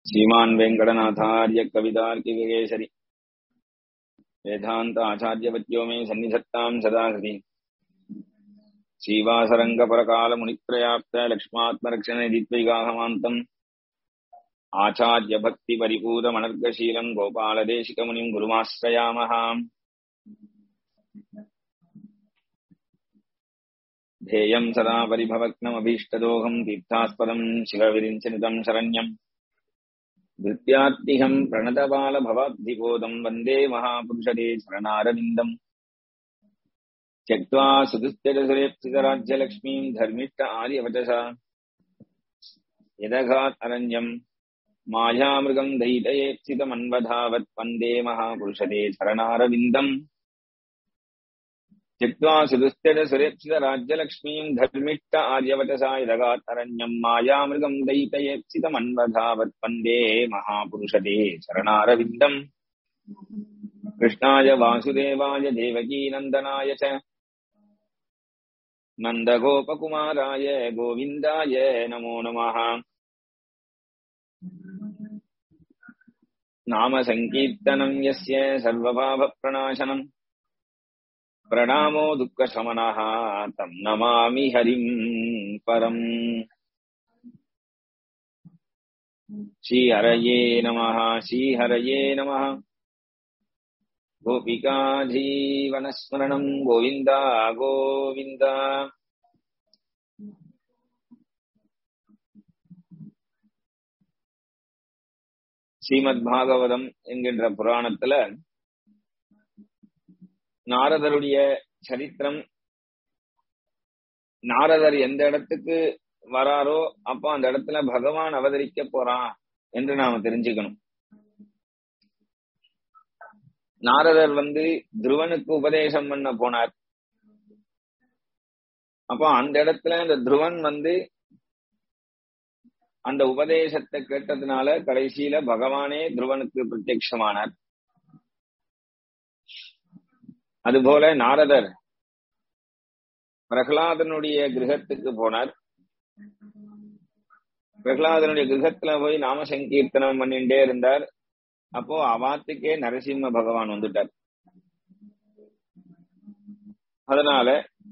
श्रीमान् वेङ्कटनाथार्य कवितार्किकेसरि वेदान्त आचार्यवत्यो मे सन्निधत्ताम् सदा हृदि श्रीवासरङ्गपरकालमुनित्रयाप्त लक्ष्मात्मरक्षणदित्वैगाहमान्तम् आचार्यभक्तिपरिपूतमनर्गशीलम् गोपालदेशिकमुनिम् गुरुमाश्रयामः ध्येयम् सदा परिभवग्नमभीष्टदोहम् तीर्थास्पदम् शिवविरिञ्चनितम् शरण्यम् धृत्यात्तिहम् प्रणतबालभवाब्धिबोधम् वन्दे महापुरुषदे शरणारविन्दम् त्यक्त्वा सुदुस्त्यजसुरेप्सितराज्यलक्ष्मीम् धर्मिष्ठ आर्यवचसा यदघात् अरण्यम् मायामृगम् दयितयेप्सितमन्वधावत् वन्दे महापुरुषदे शरणारविन्दम् त्यक्त्वा सुदुस्त्यजसुरेप्सितराज्यलक्ष्मीम् धर्मिष्ठ आर्यवचसा यदघात् अरण्यम् मायामृगम् दयितयेप्सितमन्वधावत् वन्दे महापुरुषदे शरणारविन्दम् कृष्णाय वासुदेवाय देवकीनन्दनाय च नन्दगोपकुमाराय गोविन्दाय नमो नमः नाम सङ्कीर्तनम् यस्य सर्वभावप्रणाशनम् प्रणामो दुःखशमनः तम् नमामि हरिम् परम् श्रीहरये नमः श्रीहरये नमः गोपिकाजीवनस्मरणम् गोविन्द गोविन्द ஸ்ரீமத் பாகவதம் என்கின்ற புராணத்துல நாரதருடைய சரித்திரம் நாரதர் எந்த இடத்துக்கு வராரோ அப்போ அந்த இடத்துல பகவான் அவதரிக்க போறான் என்று நாம தெரிஞ்சுக்கணும் நாரதர் வந்து துருவனுக்கு உபதேசம் பண்ண போனார் அப்போ அந்த இடத்துல அந்த துருவன் வந்து அந்த உபதேசத்தை கேட்டதுனால கடைசியில பகவானே துருவனுக்கு பிரத்யட்சமானார் அதுபோல நாரதர் பிரகலாதனுடைய கிரகத்துக்கு போனார் பிரகலாதனுடைய கிரகத்துல போய் நாம சங்கீர்த்தனம் பண்ணிட்டே இருந்தார் அப்போ அவாத்துக்கே நரசிம்ம பகவான் வந்துட்டார் அதனால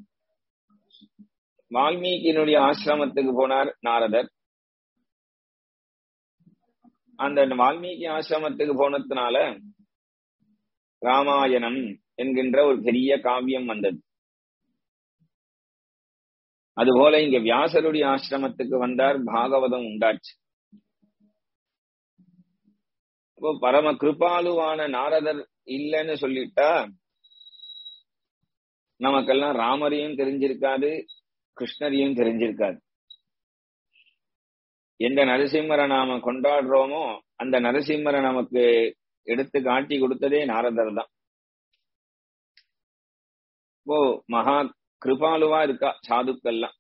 வால்மீகியினுடைய ஆசிரமத்துக்கு போனார் நாரதர் அந்த வால்மீகி ஆசிரமத்துக்கு போனதுனால ராமாயணம் என்கின்ற ஒரு பெரிய காவியம் வந்தது அதுபோல இங்க வியாசருடைய ஆசிரமத்துக்கு வந்தார் பாகவதம் உண்டாச்சு இப்போ பரம கிருபாலுவான நாரதர் இல்லைன்னு சொல்லிட்டா நமக்கெல்லாம் ராமரையும் தெரிஞ்சிருக்காது கிருஷ்ணரையும் தெரிஞ்சிருக்காது எந்த நரசிம்மரை நாம கொண்டாடுறோமோ அந்த நரசிம்மரை நமக்கு எடுத்து காட்டி கொடுத்ததே நாரதர் தான் இப்போ மகா கிருபாலுவா இருக்கா சாதுக்கள்லாம்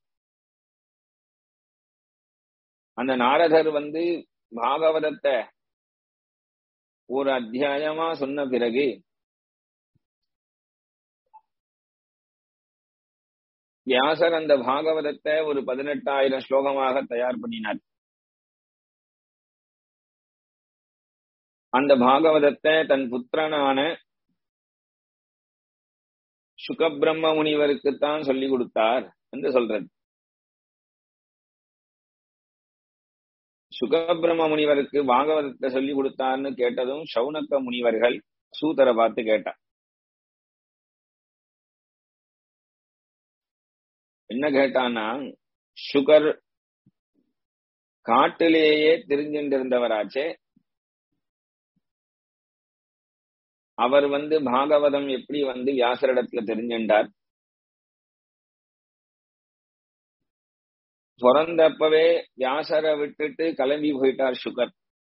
அந்த நாரதர் வந்து பாகவதத்தை ஒரு அத்தியாயமா சொன்ன பிறகு வியாசர் அந்த பாகவதத்தை ஒரு பதினெட்டாயிரம் ஸ்லோகமாக தயார் பண்ணினார் அந்த பாகவதத்தை தன் புத்திரனான சுகபிரம்ம முனிவருக்குத்தான் சொல்லி கொடுத்தார் என்று சொல்றது சுகபிரம்ம முனிவருக்கு பாகவதத்தை சொல்லி கொடுத்தார்னு கேட்டதும் சௌனக்க முனிவர்கள் சூதரை பார்த்து கேட்டார் என்ன கேட்டான்னா சுகர் காட்டிலேயே தெரிஞ்சின்றிருந்தவராச்சே அவர் வந்து பாகவதம் எப்படி வந்து வியாசரிடத்துல தெரிஞ்சின்றார் பிறந்தப்பவே வியாசரை விட்டுட்டு கிளம்பி போயிட்டார் சுகர்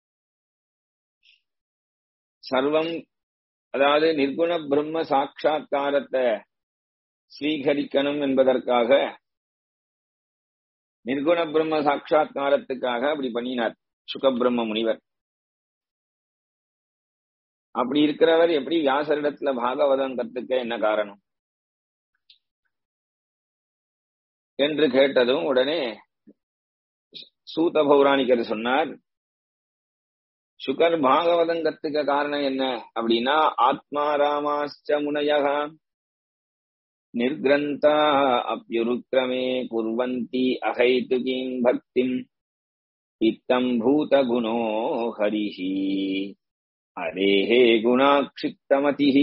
சர்வம் அதாவது நிர்குண பிரம்ம சாட்சா்காரத்தை ஸ்வீகரிக்கணும் என்பதற்காக நிர்குண பிரம்ம சாட்சா்காரத்துக்காக அப்படி பண்ணினார் சுகபிரம்ம முனிவர் அப்படி இருக்கிறவர் எப்படி வியாசரிடத்துல பாகவதம் கத்துக்க என்ன காரணம் என்று கேட்டதும் உடனே சூத பௌராணிகர் சொன்னார் சுகர் பாகவதம் கத்துக்க காரணம் என்ன அப்படின்னா ஆத்மா ராமாச்ச முனையக நிர்கிரந்தா அப்யுருக்கிரமே குர்வந்தி அகைதுகீம் பக்திம் இத்தம் பூதகுணோ ஹரிஹி ஹரேஹே குணாக்ஷிப்தமதிः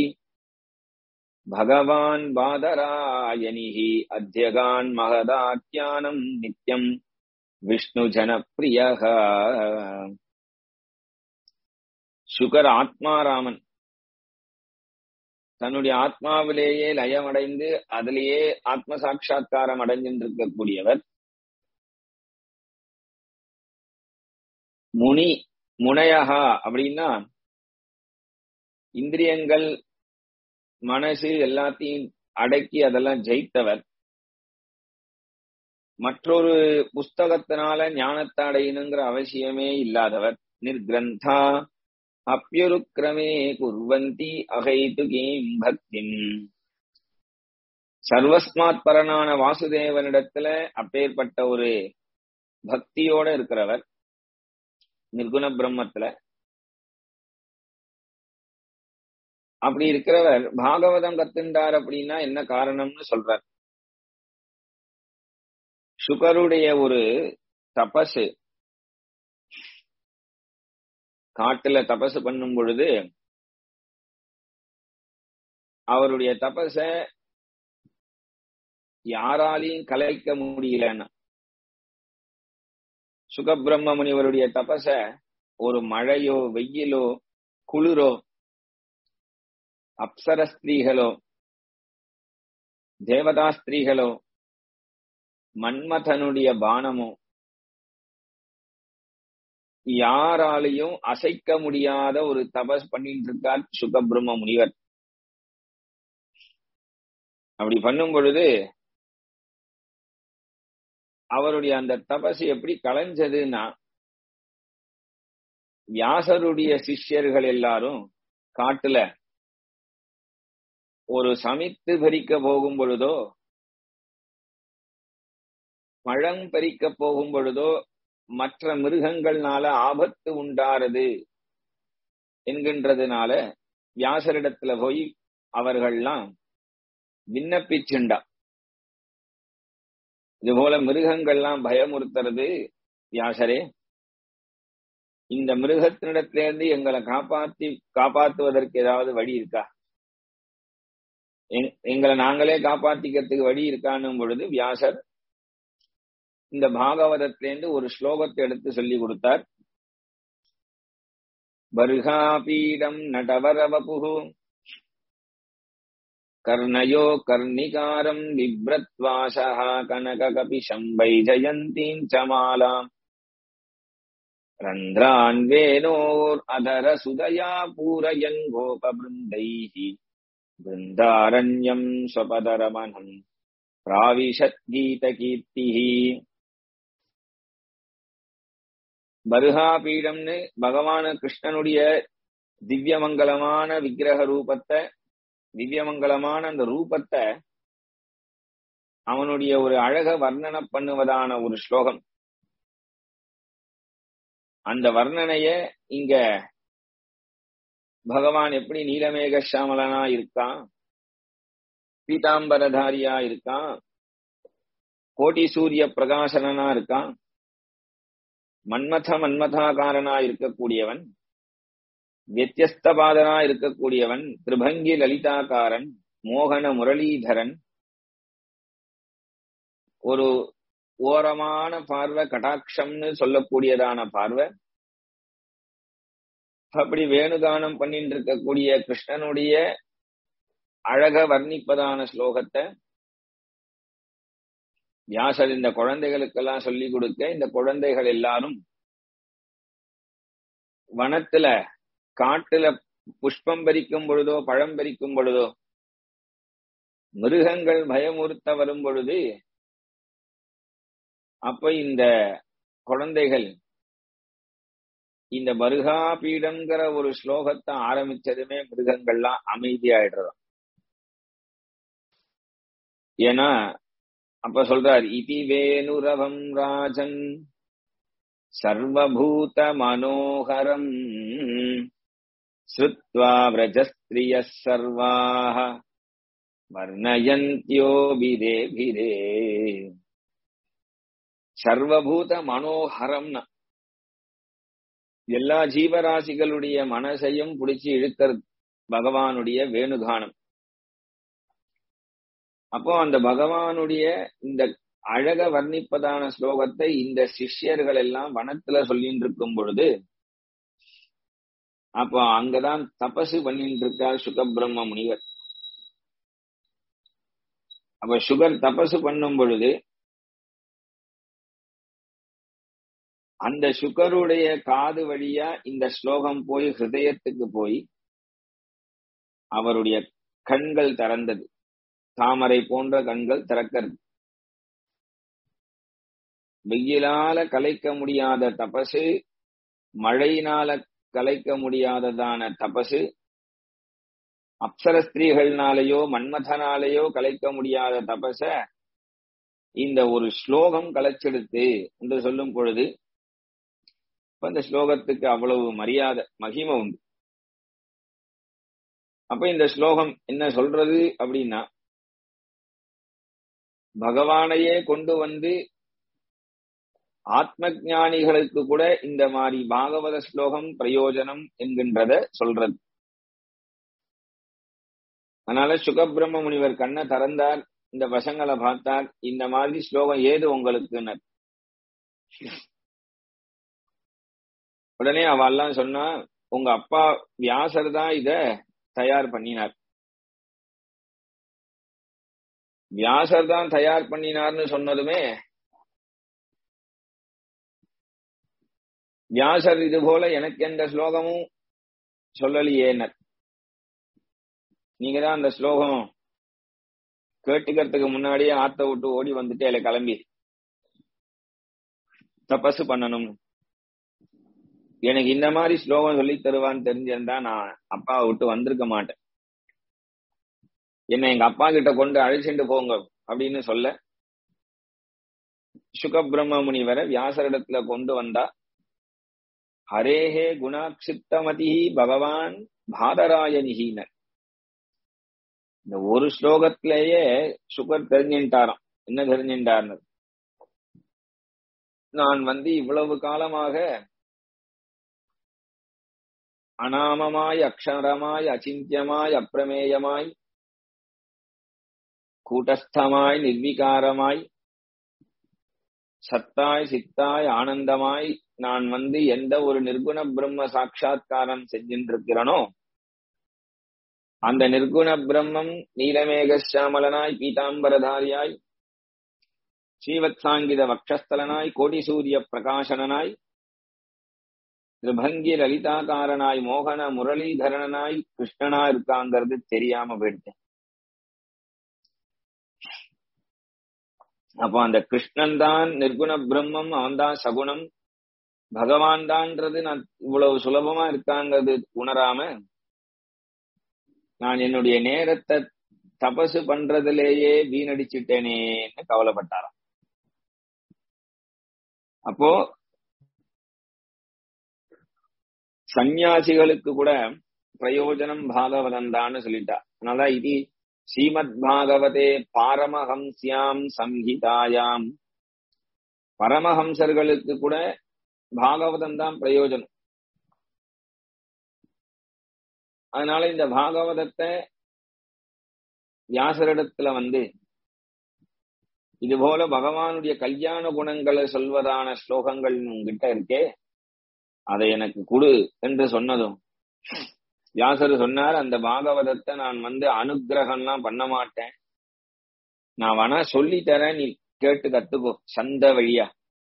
भगवान् बादरायनिः अध्यगान् महदाख्यानम् नित्यम् விஷ்ணுஜனப்பிரியக சுகர் ஆத்மாராமன் தன்னுடைய ஆத்மாவிலேயே லயமடைந்து அதிலேயே ஆத்ம சாட்சா்காரம் அடைஞ்சிருக்கக்கூடியவர் முனி முனையகா அப்படின்னா இந்திரியங்கள் மனசு எல்லாத்தையும் அடக்கி அதெல்லாம் ஜெயித்தவர் மற்றொரு புஸ்தகத்தினால ஞானத்தை அடையணுங்கிற அவசியமே இல்லாதவர் நிர்கிரந்தா அப்பியுருக்கிரமே குர்வந்தி அகைதுகீம் பக்திம் சர்வஸ்மாத் பரனான வாசுதேவனிடத்துல அப்பேற்பட்ட ஒரு பக்தியோட இருக்கிறவர் நிர்குண பிரம்மத்துல அப்படி இருக்கிறவர் பாகவதம் கத்துண்டார் அப்படின்னா என்ன காரணம்னு சொல்றார் சுகருடைய ஒரு தபசு காட்டுல தபசு பண்ணும் பொழுது அவருடைய தபச யாராலையும் கலைக்க முடியலன்னா சுகபிரம்ம முனிவருடைய தபச ஒரு மழையோ வெயிலோ குளிரோ அப்சர ஸ்திரீகளோ தேவதா ஸ்திரீகளோ மன்மதனுடைய பானமோ யாராலையும் அசைக்க முடியாத ஒரு தபஸ் பண்ணிட்டு இருக்கார் சுகபிரம்ம முனிவர் அப்படி பண்ணும் பொழுது அவருடைய அந்த தபஸ் எப்படி கலைஞ்சதுன்னா வியாசருடைய சிஷ்யர்கள் எல்லாரும் காட்டுல ஒரு சமித்து பறிக்க போகும் பொழுதோ பழம் பறிக்க போகும் பொழுதோ மற்ற மிருகங்கள்னால ஆபத்து உண்டாறது என்கின்றதுனால வியாசரிடத்துல போய் அவர்கள்லாம் விண்ணப்பிச்சுண்டா இது போல மிருகங்கள்லாம் பயமுறுத்துறது வியாசரே இந்த மிருகத்தினிடத்திலிருந்து எங்களை காப்பாத்தி காப்பாத்துவதற்கு ஏதாவது வழி இருக்கா எங்களை நாங்களே காப்பாத்திக்கிறதுக்கு வழி இருக்கான்னும் பொழுது வியாசர் இந்த பாகவதத்திலேருந்து ஒரு ஸ்லோகத்தை எடுத்து சொல்லி கொடுத்தார் பர்காபீடம் நடவரவபு கர்ணயோ கர்ணிகாரம் விப்ரத்வாசா கனக கபிஷம் வைஜயந்தீம் சமாலாம் ரந்திரான் வேணோர் அதர சுதயா பூரயன் கோபபிருந்தைஹி பிருந்தாரண்யம் ஸ்வபதரமனம் பிராவிஷத் கீத கீர்த்திஹி பருகா பீடம்னு பகவான கிருஷ்ணனுடைய திவ்யமங்கலமான விக்கிரக ரூபத்தை திவ்யமங்கலமான அந்த ரூபத்தை அவனுடைய ஒரு அழக வர்ணனை பண்ணுவதான ஒரு ஸ்லோகம் அந்த வர்ணனைய இங்க பகவான் எப்படி நீலமேக சாமலனா இருக்கான் பீதாம்பரதாரியா இருக்கான் கோட்டி சூரிய பிரகாசனா இருக்கான் மன்மத மன்மதாகாரனா இருக்கக்கூடியவன் வியத்தியஸ்தபாதனா இருக்கக்கூடியவன் திரிபங்கி லலிதாகாரன் மோகன முரளீதரன் ஒரு ஓரமான பார்வை கடாட்சம்னு சொல்லக்கூடியதான பார்வை அப்படி வேணுகானம் பண்ணிட்டு இருக்கக்கூடிய கிருஷ்ணனுடைய அழக வர்ணிப்பதான ஸ்லோகத்தை வியாசர் இந்த குழந்தைகளுக்கெல்லாம் சொல்லி கொடுக்க இந்த குழந்தைகள் எல்லாரும் வனத்துல காட்டுல புஷ்பம் பறிக்கும் பொழுதோ பழம் பறிக்கும் பொழுதோ மிருகங்கள் பயமுறுத்த வரும் பொழுது அப்ப இந்த குழந்தைகள் இந்த பருகா பீடம்ங்கிற ஒரு ஸ்லோகத்தை ஆரம்பிச்சதுமே மிருகங்கள்லாம் அமைதியாயிடுறதாம் ஏன்னா அப்ப சொல்றார் இதி வேணுரவம் ராஜன் சர்வபூத மனோகரம் ஸ்ருத்வா விரஜஸ்திரியः சர்வாः வர்ணயந்தியோபிதேபிதே சர்வபூத மனோகரம்னா எல்லா ஜீவராசிகளுடைய மனசையும் பிடிச்சி இழுக்கிறது பகவானுடைய வேணுகானம் அப்போ அந்த பகவானுடைய இந்த அழக வர்ணிப்பதான ஸ்லோகத்தை இந்த சிஷ்யர்கள் எல்லாம் வனத்துல சொல்லிட்டு இருக்கும் பொழுது அப்போ அங்கதான் தபசு பண்ணிட்டு இருக்கார் சுகபிரம்ம முனிவர் அப்ப சுகர் தபசு பண்ணும் பொழுது அந்த சுகருடைய காது வழியா இந்த ஸ்லோகம் போய் ஹிருதயத்துக்கு போய் அவருடைய கண்கள் திறந்தது தாமரை போன்ற கண்கள் திறக்கிறது வெயிலால கலைக்க முடியாத தபசு மழையினால கலைக்க முடியாததான தபசு அப்சர ஸ்திரீகள்னாலேயோ மன்மதனாலேயோ கலைக்க முடியாத தபச இந்த ஒரு ஸ்லோகம் கலைச்செடுத்து என்று சொல்லும் பொழுது இந்த ஸ்லோகத்துக்கு அவ்வளவு மரியாதை மகிமை உண்டு அப்ப இந்த ஸ்லோகம் என்ன சொல்றது அப்படின்னா பகவானையே கொண்டு வந்து ஆத்ம ஞானிகளுக்கு கூட இந்த மாதிரி பாகவத ஸ்லோகம் பிரயோஜனம் என்கின்றத சொல்றது அதனால சுகபிரம்ம முனிவர் கண்ணை திறந்தார் இந்த பசங்களை பார்த்தார் இந்த மாதிரி ஸ்லோகம் ஏது உங்களுக்கு உடனே அவெல்லாம் சொன்னா உங்க அப்பா வியாசர் தான் இத தயார் பண்ணினார் வியாசர் தான் தயார் பண்ணினார்னு சொன்னதுமே வியாசர் இது போல எனக்கு எந்த ஸ்லோகமும் சொல்லலையேனர் நீங்க தான் அந்த ஸ்லோகம் கேட்டுக்கிறதுக்கு முன்னாடியே ஆத்த விட்டு ஓடி வந்துட்டு அதில் கிளம்பி தபசு பண்ணணும் எனக்கு இந்த மாதிரி ஸ்லோகம் சொல்லி தருவான்னு தெரிஞ்சிருந்தா நான் அப்பாவை விட்டு வந்திருக்க மாட்டேன் என்ன எங்க அப்பா கிட்ட கொண்டு அழைச்சிட்டு போங்க அப்படின்னு சொல்ல சுகபிரம்ம முனிவரை வியாசரிடத்துல கொண்டு வந்தா ஹரேஹே குணாட்சித்தமதி பகவான் பாதராயனிகினர் இந்த ஒரு ஸ்லோகத்திலேயே சுகர் தெரிஞ்சுட்டாராம் என்ன தெரிஞ்சுட்டார்னு நான் வந்து இவ்வளவு காலமாக அனாமமாய் அக்ஷரமாய் அச்சிந்தியமாய் அப்பிரமேயமாய் கூட்டஸ்தமாய் நிர்விகாரமாய் சத்தாய் சித்தாய் ஆனந்தமாய் நான் வந்து எந்த ஒரு நிர்குண பிரம்ம சாட்சா்காரம் செஞ்சின்றிருக்கிறனோ அந்த நிர்குண பிரம்மம் நீலமேகசாமலனாய் பீதாம்பரதாரியாய் ஸ்ரீவத்சாங்கித வக்ஷஸ்தலனாய் கோடி சூரிய பிரகாசனனாய் திரிபங்கி லலிதாகாரனாய் மோகன முரளிதரனாய் கிருஷ்ணனா இருக்காங்கிறது தெரியாம போயிடுச்சேன் அப்போ அந்த கிருஷ்ணன் தான் நிர்குண பிரம்மம் அவன் தான் சகுணம் பகவான் தான்ன்றது நான் இவ்வளவு சுலபமா இருக்காங்கிறது உணராம நான் என்னுடைய நேரத்தை தபசு பண்றதுலேயே வீணடிச்சிட்டேனேன்னு கவலைப்பட்டாராம் அப்போ சந்நியாசிகளுக்கு கூட பிரயோஜனம் பாகவதம் தான் சொல்லிட்டா அதனால இது ஸ்ரீமத் பாகவதே பாரமஹம்சியாம் சம்ஹிதாயாம் பரமஹம்சர்களுக்கு கூட பாகவதம் தான் பிரயோஜனம் அதனால இந்த பாகவதத்தை வியாசரிடத்துல வந்து இது போல பகவானுடைய கல்யாண குணங்களை சொல்வதான ஸ்லோகங்கள் உங்ககிட்ட இருக்கே அதை எனக்கு கொடு என்று சொன்னதும் வியாசர் சொன்னார் அந்த பாகவதத்தை நான் வந்து அனுகிரகம்லாம் பண்ண மாட்டேன் நான் வேணா சொல்லி தரேன் நீ கேட்டு கத்துக்கோ சந்த வழியா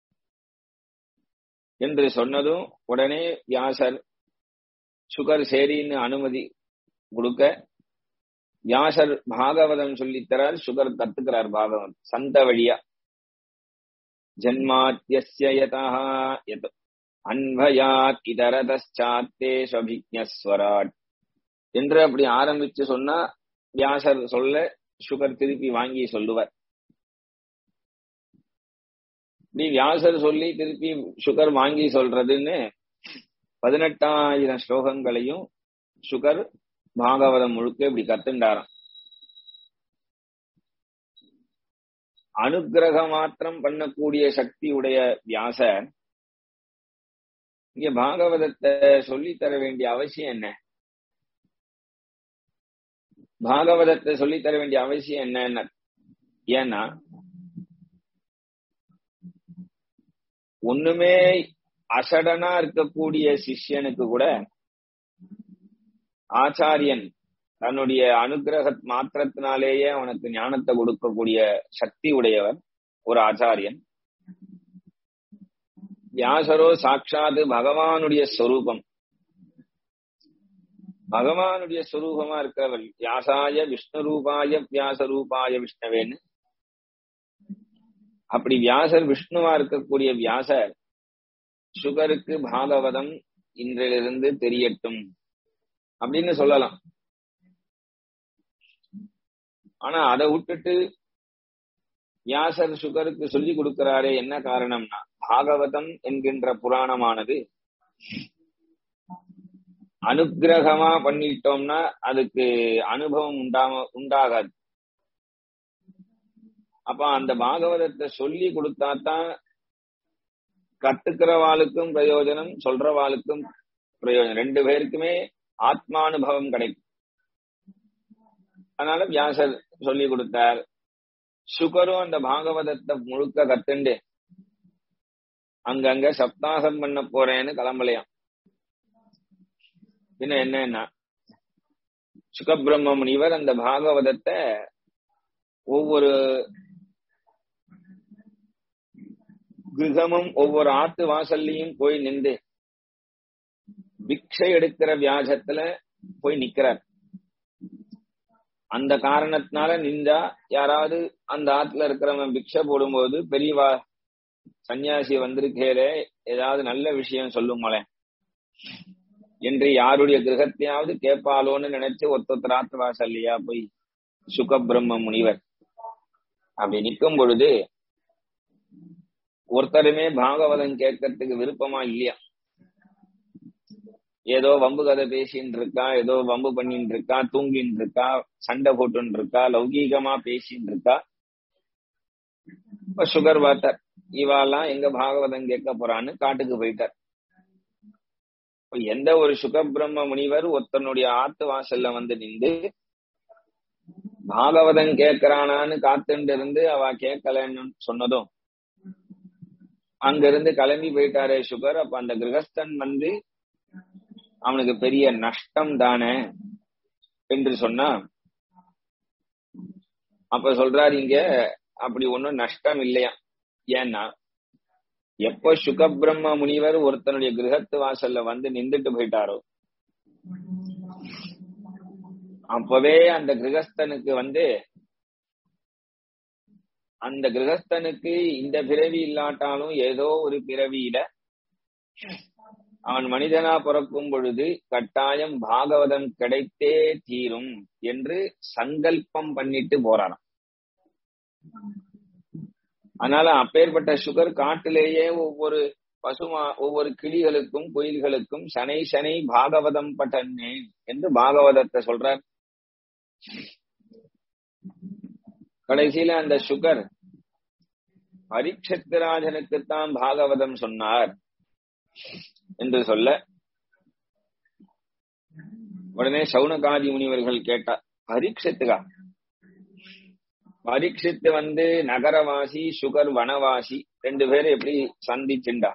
என்று சொன்னதும் உடனே வியாசர் சுகர் சேரின்னு அனுமதி கொடுக்க வியாசர் பாகவதம் சொல்லித்தரார் சுகர் கத்துக்கிறார் பாகவதம் சந்த வழியா ஜன்மாத்தியஸ்ய யதா யத் அன்வயாத் இதரதாத்தே ஸ்வராட் என்று அப்படி ஆரம்பிச்சு சொன்னா வியாசர் சொல்ல சுகர் திருப்பி வாங்கி சொல்லுவார் இப்படி வியாசர் சொல்லி திருப்பி சுகர் வாங்கி சொல்றதுன்னு பதினெட்டாயிரம் ஸ்லோகங்களையும் சுகர் பாகவதம் முழுக்க இப்படி கத்துண்டாராம் அனுகிரக மாத்திரம் பண்ணக்கூடிய சக்தி உடைய வியாசர் இங்க பாகவதத்தை சொல்லி தர வேண்டிய அவசியம் என்ன பாகவதத்தை சொல்லி தர வேண்டிய அவசியம் என்னன்னு ஏன்னா ஒண்ணுமே அசடனா இருக்கக்கூடிய சிஷ்யனுக்கு கூட ஆச்சாரியன் தன்னுடைய அனுகிரக மாத்திரத்தினாலேயே அவனுக்கு ஞானத்தை கொடுக்கக்கூடிய சக்தி உடையவர் ஒரு ஆச்சாரியன் வியாசரோ சாட்சாது பகவானுடைய ஸ்வரூபம் பகவானுடைய ஸ்வரூபமா இருக்கிறவர் வியாசாய விஷ்ணு ரூபாய வியாச ரூபாய விஷ்ணவேன்னு அப்படி வியாசர் விஷ்ணுவா இருக்கக்கூடிய வியாசர் சுகருக்கு பாகவதம் இன்றிலிருந்து தெரியட்டும் அப்படின்னு சொல்லலாம் ஆனா அதை விட்டுட்டு வியாசர் சுகருக்கு சொல்லி கொடுக்கிறாரே என்ன காரணம்னா பாகவதம் என்கின்ற புராணமானது அனுகிரகமா பண்ணிட்டோம்னா அதுக்கு அனுபவம் உண்டாம உண்டாகாது அப்ப அந்த பாகவதத்தை சொல்லி கொடுத்தாதான் கத்துக்கிறவாளுக்கும் பிரயோஜனம் சொல்றவாளுக்கும் பிரயோஜனம் ரெண்டு பேருக்குமே ஆத்மானுபவம் கிடைக்கும் அதனால வியாசர் சொல்லி கொடுத்தார் சுகரும் அந்த பாகவதத்தை முழுக்க கத்துண்டு அங்கங்க சப்தாசம் பண்ண போறேன்னு கிளம்பலையாம் பின்ன என்னன்னா சுகபிரம்ம முனிவர் அந்த பாகவதத்தை ஒவ்வொரு கிரகமும் ஒவ்வொரு ஆத்து வாசல்லையும் போய் நின்று பிக்ஷை எடுக்கிற வியாஜத்துல போய் நிக்கிறார் அந்த காரணத்தினால நின்றா யாராவது அந்த ஆத்துல இருக்கிறவன் பிக்ஷை போடும்போது பெரியவா சன்னியாசி வந்திருக்கேரே ஏதாவது நல்ல விஷயம் சொல்லுங்களேன் என்று யாருடைய கிரகத்தையாவது கேட்பாளோன்னு நினைச்சு ஒருத்தர் ஆத்து வாசல்லையா போய் சுகபிரம்ம முனிவர் அப்படி நிற்கும் பொழுது ஒருத்தருமே பாகவதம் கேட்கறதுக்கு விருப்பமா இல்லையா ஏதோ வம்பு கதை பேசின்னு இருக்கா ஏதோ வம்பு பண்ணிட்டு இருக்கா தூங்கின்னு இருக்கா சண்டை போட்டுன்னு இருக்கா லௌகீகமா பேசின்னு இருக்கா இப்ப சுகர் வாத்தர் இவாலாம் எங்க பாகவதம் கேட்க போறான்னு காட்டுக்கு போயிட்டார் எந்த ஒரு சுகபிரம்ம முனிவர் ஒருத்தனுடைய ஆத்து வாசல்ல வந்து நின்று பாகவதம் கேட்கிறானான்னு காத்துட்டு இருந்து அவ கேட்கலன்னு சொன்னதும் அங்கிருந்து கிளம்பி போயிட்டாரே சுகர் அப்ப அந்த கிரகஸ்தன் வந்து அவனுக்கு பெரிய நஷ்டம் தானே என்று சொன்னா அப்ப சொல்றாரு இங்க அப்படி ஒண்ணும் நஷ்டம் இல்லையா ஏன்னா எப்போ சுகபிரம்ம முனிவர் ஒருத்தனுடைய கிரகத்து வாசல்ல வந்து நின்றுட்டு போயிட்டாரோ அப்பவே அந்த கிரகஸ்தனுக்கு வந்து அந்த கிரகஸ்தனுக்கு இந்த பிறவி இல்லாட்டாலும் ஏதோ ஒரு பிறவியில அவன் மனிதனா பிறக்கும் பொழுது கட்டாயம் பாகவதம் கிடைத்தே தீரும் என்று சங்கல்பம் பண்ணிட்டு போறானாம் அதனால அப்பேற்பட்ட சுகர் காட்டிலேயே ஒவ்வொரு பசுமா ஒவ்வொரு கிளிகளுக்கும் குயில்களுக்கும் சனை சனை பாகவதம் பட்டன்னே என்று பாகவதத்தை சொல்றார் கடைசியில அந்த சுகர் பரீட்சத்திராஜனுக்குத்தான் பாகவதம் சொன்னார் என்று சொல்ல உடனே சவுனகாதி முனிவர்கள் கேட்டார் பரீட்சத்துக்கா பரீட்சித்து வந்து நகரவாசி சுகர் வனவாசி ரெண்டு பேரும் எப்படி சந்திச்சுண்டா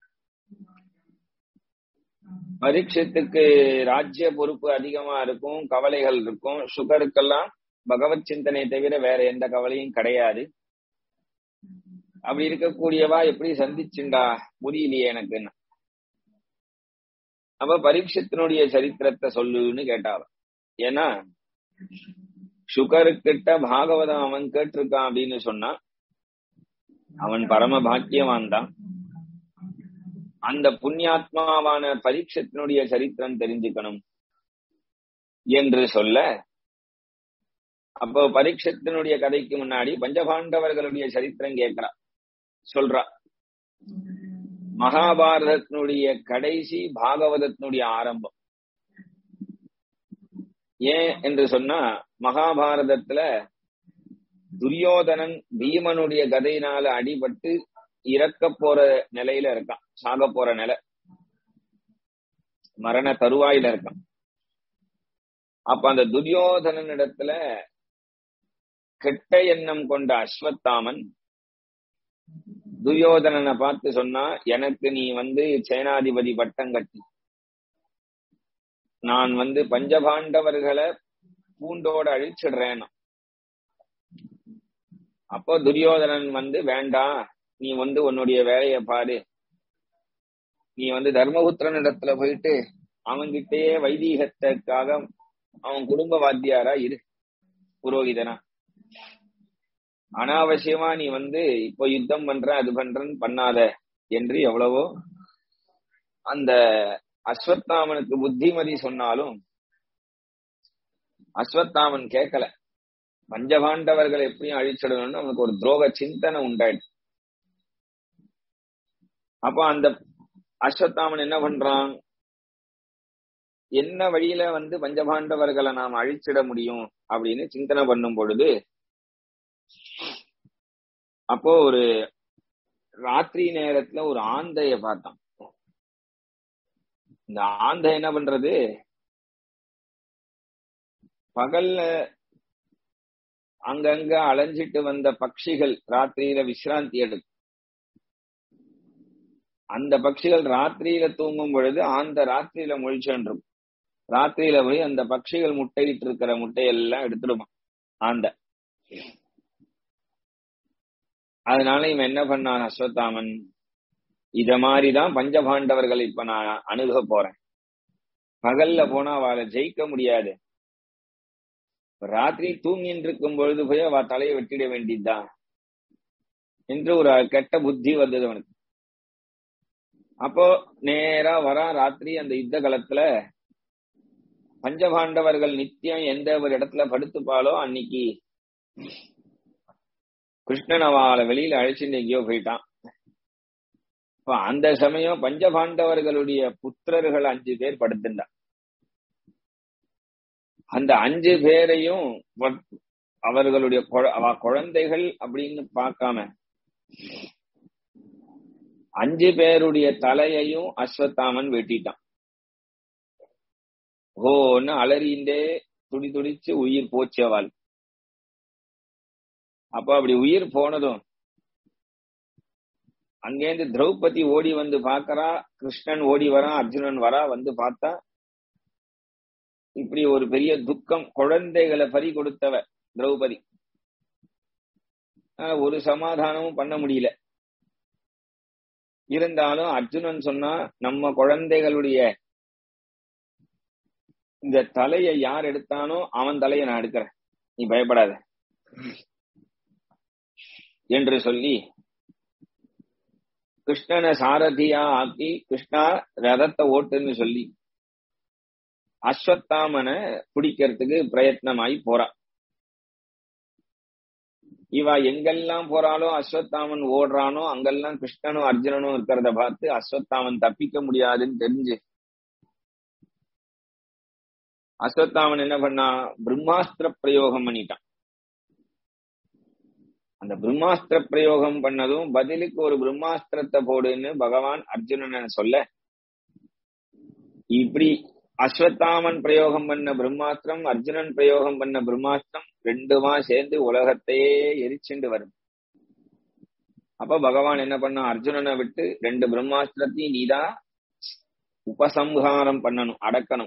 பரீட்சத்துக்கு ராஜ்ய பொறுப்பு அதிகமா இருக்கும் கவலைகள் இருக்கும் சுகருக்கெல்லாம் பகவத் சிந்தனை தவிர வேற எந்த கவலையும் கிடையாது அப்படி இருக்கக்கூடியவா எப்படி சந்திச்சுண்டா புரியலையே எனக்கு அப்ப பரீட்சத்தினுடைய சரித்திரத்தை சொல்லுன்னு கேட்டாவ ஏன்னா சுகருக்கிட்ட பாகவதம் அவன் கேட்டிருக்கான் அப்படின்னு சொன்னா அவன் பரம பாக்கியவான் தான் அந்த புண்ணியாத்மாவான பரீட்சத்தினுடைய சரித்திரம் தெரிஞ்சுக்கணும் என்று சொல்ல அப்போ பரீட்சத்தினுடைய கதைக்கு முன்னாடி பஞ்சபாண்டவர்களுடைய சரித்திரம் கேட்கிறா சொல்றா மகாபாரதத்தினுடைய கடைசி பாகவதத்தினுடைய ஆரம்பம் ஏன் என்று சொன்னா மகாபாரதத்துல துரியோதனன் பீமனுடைய கதையினால அடிபட்டு இறக்க போற நிலையில இருக்கான் சாக போற நிலை மரண தருவாயில இருக்கான் அப்ப அந்த துரியோதனன் இடத்துல கெட்ட எண்ணம் கொண்ட அஸ்வத்தாமன் துரியோதனனை பார்த்து சொன்னா எனக்கு நீ வந்து சேனாதிபதி பட்டம் கட்டி நான் வந்து பஞ்சபாண்டவர்களை பூண்டோட அழிச்சிடுறேன் அப்போ துரியோதனன் வந்து வேண்டாம் நீ வந்து உன்னுடைய வேலையை பாரு நீ வந்து தர்மபுத்திரன் இடத்துல போயிட்டு அவன்கிட்டயே வைதீகத்துக்காக அவன் குடும்ப வாத்தியாரா இரு புரோகிதனா அனாவசியமா நீ வந்து இப்போ யுத்தம் பண்ற அது பண்றன்னு பண்ணாத என்று எவ்வளவோ அந்த அஸ்வத்தாமனுக்கு புத்திமதி சொன்னாலும் அஸ்வத்தாமன் கேட்கல பஞ்சபாண்டவர்கள் எப்படியும் அழிச்சிடணும்னு அவனுக்கு ஒரு துரோக சிந்தனை உண்டாயிடுச்சு அப்ப அந்த அஸ்வத்தாமன் என்ன பண்றான் என்ன வழியில வந்து பஞ்சபாண்டவர்களை நாம் அழிச்சிட முடியும் அப்படின்னு சிந்தனை பண்ணும் பொழுது அப்போ ஒரு ராத்திரி நேரத்துல ஒரு ஆந்தைய பார்த்தான் இந்த ஆந்தை என்ன பண்றது பகல்ல அங்கங்க அலைஞ்சிட்டு வந்த பட்சிகள் ராத்திரியில விசிராந்தி எடுக்கும் அந்த பட்சிகள் ராத்திரியில தூங்கும் பொழுது அந்த ராத்திரியில முழிச்சென்றும் ராத்திரியில போய் அந்த பட்சிகள் முட்டையிட்டு இருக்கிற முட்டையெல்லாம் எடுத்துடுமா ஆந்த அதனால இவன் என்ன பண்ணான் அஸ்வத்தாமன் இத மாதிரிதான் பஞ்சபாண்டவர்கள் இப்ப நான் அணுக போறேன் பகல்ல போனா அவளை ஜெயிக்க முடியாது ராத்திரி தூங்கின்னு இருக்கும் பொழுது போய் அவ தலையை வெட்டிட வேண்டியதுதான் என்று ஒரு கெட்ட புத்தி வந்தது அவனுக்கு அப்போ நேரா வரா ராத்திரி அந்த யுத்த காலத்துல பஞ்சபாண்டவர்கள் நித்தியம் எந்த ஒரு இடத்துல படுத்துப்பாலோ அன்னைக்கு கிருஷ்ணன் அவளை வெளியில அழைச்சிட்டு எங்கேயோ போயிட்டான் இப்ப அந்த சமயம் பஞ்சபாண்டவர்களுடைய புத்திரர்கள் அஞ்சு பேர் படுத்துண்டா அந்த அஞ்சு பேரையும் அவர்களுடைய அவ குழந்தைகள் அப்படின்னு பார்க்காம அஞ்சு பேருடைய தலையையும் அஸ்வத்தாமன் வெட்டிட்டான் ஓன்னு அலறிண்டே துடி துடிச்சு உயிர் போச்சவாள் அப்ப அப்படி உயிர் போனதும் அங்கேருந்து திரௌபதி ஓடி வந்து பாக்கறா கிருஷ்ணன் ஓடி வரான் அர்ஜுனன் வரா வந்து பார்த்தா இப்படி ஒரு பெரிய துக்கம் குழந்தைகளை பறி கொடுத்தவ திரௌபதி ஒரு சமாதானமும் பண்ண முடியல இருந்தாலும் அர்ஜுனன் சொன்னா நம்ம குழந்தைகளுடைய இந்த தலையை யார் எடுத்தானோ அவன் தலையை நான் எடுக்கிறேன் நீ பயப்படாத என்று சொல்லி கிருஷ்ணனை சாரதியா ஆக்கி கிருஷ்ணா ரதத்தை ஓட்டுன்னு சொல்லி அஸ்வத்தாமனை பிடிக்கிறதுக்கு பிரயத்னமாயி போறா இவ எங்கெல்லாம் போறாளோ அஸ்வத்தாமன் ஓடுறானோ அங்கெல்லாம் கிருஷ்ணனும் அர்ஜுனனும் இருக்கிறத பார்த்து அஸ்வத்தாமன் தப்பிக்க முடியாதுன்னு தெரிஞ்சு அஸ்வத்தாமன் என்ன பண்ணா பிரம்மாஸ்திர பிரயோகம் பண்ணிட்டான் அந்த பிரம்மாஸ்திர பிரயோகம் பண்ணதும் பதிலுக்கு ஒரு பிரம்மாஸ்திரத்தை போடுன்னு பகவான் அர்ஜுனன் சொல்ல இப்படி அஸ்வத்தாமன் பிரயோகம் பண்ண பிரம்மாஸ்திரம் அர்ஜுனன் பிரயோகம் பண்ண பிரம்மாஸ்திரம் ரெண்டுமா சேர்ந்து உலகத்தையே எரிச்சுண்டு வரும் அப்ப பகவான் என்ன பண்ண அர்ஜுனனை விட்டு ரெண்டு பிரம்மாஸ்திரத்தையும் நீதான் உபசம்ஹாரம் பண்ணணும் அடக்கணும்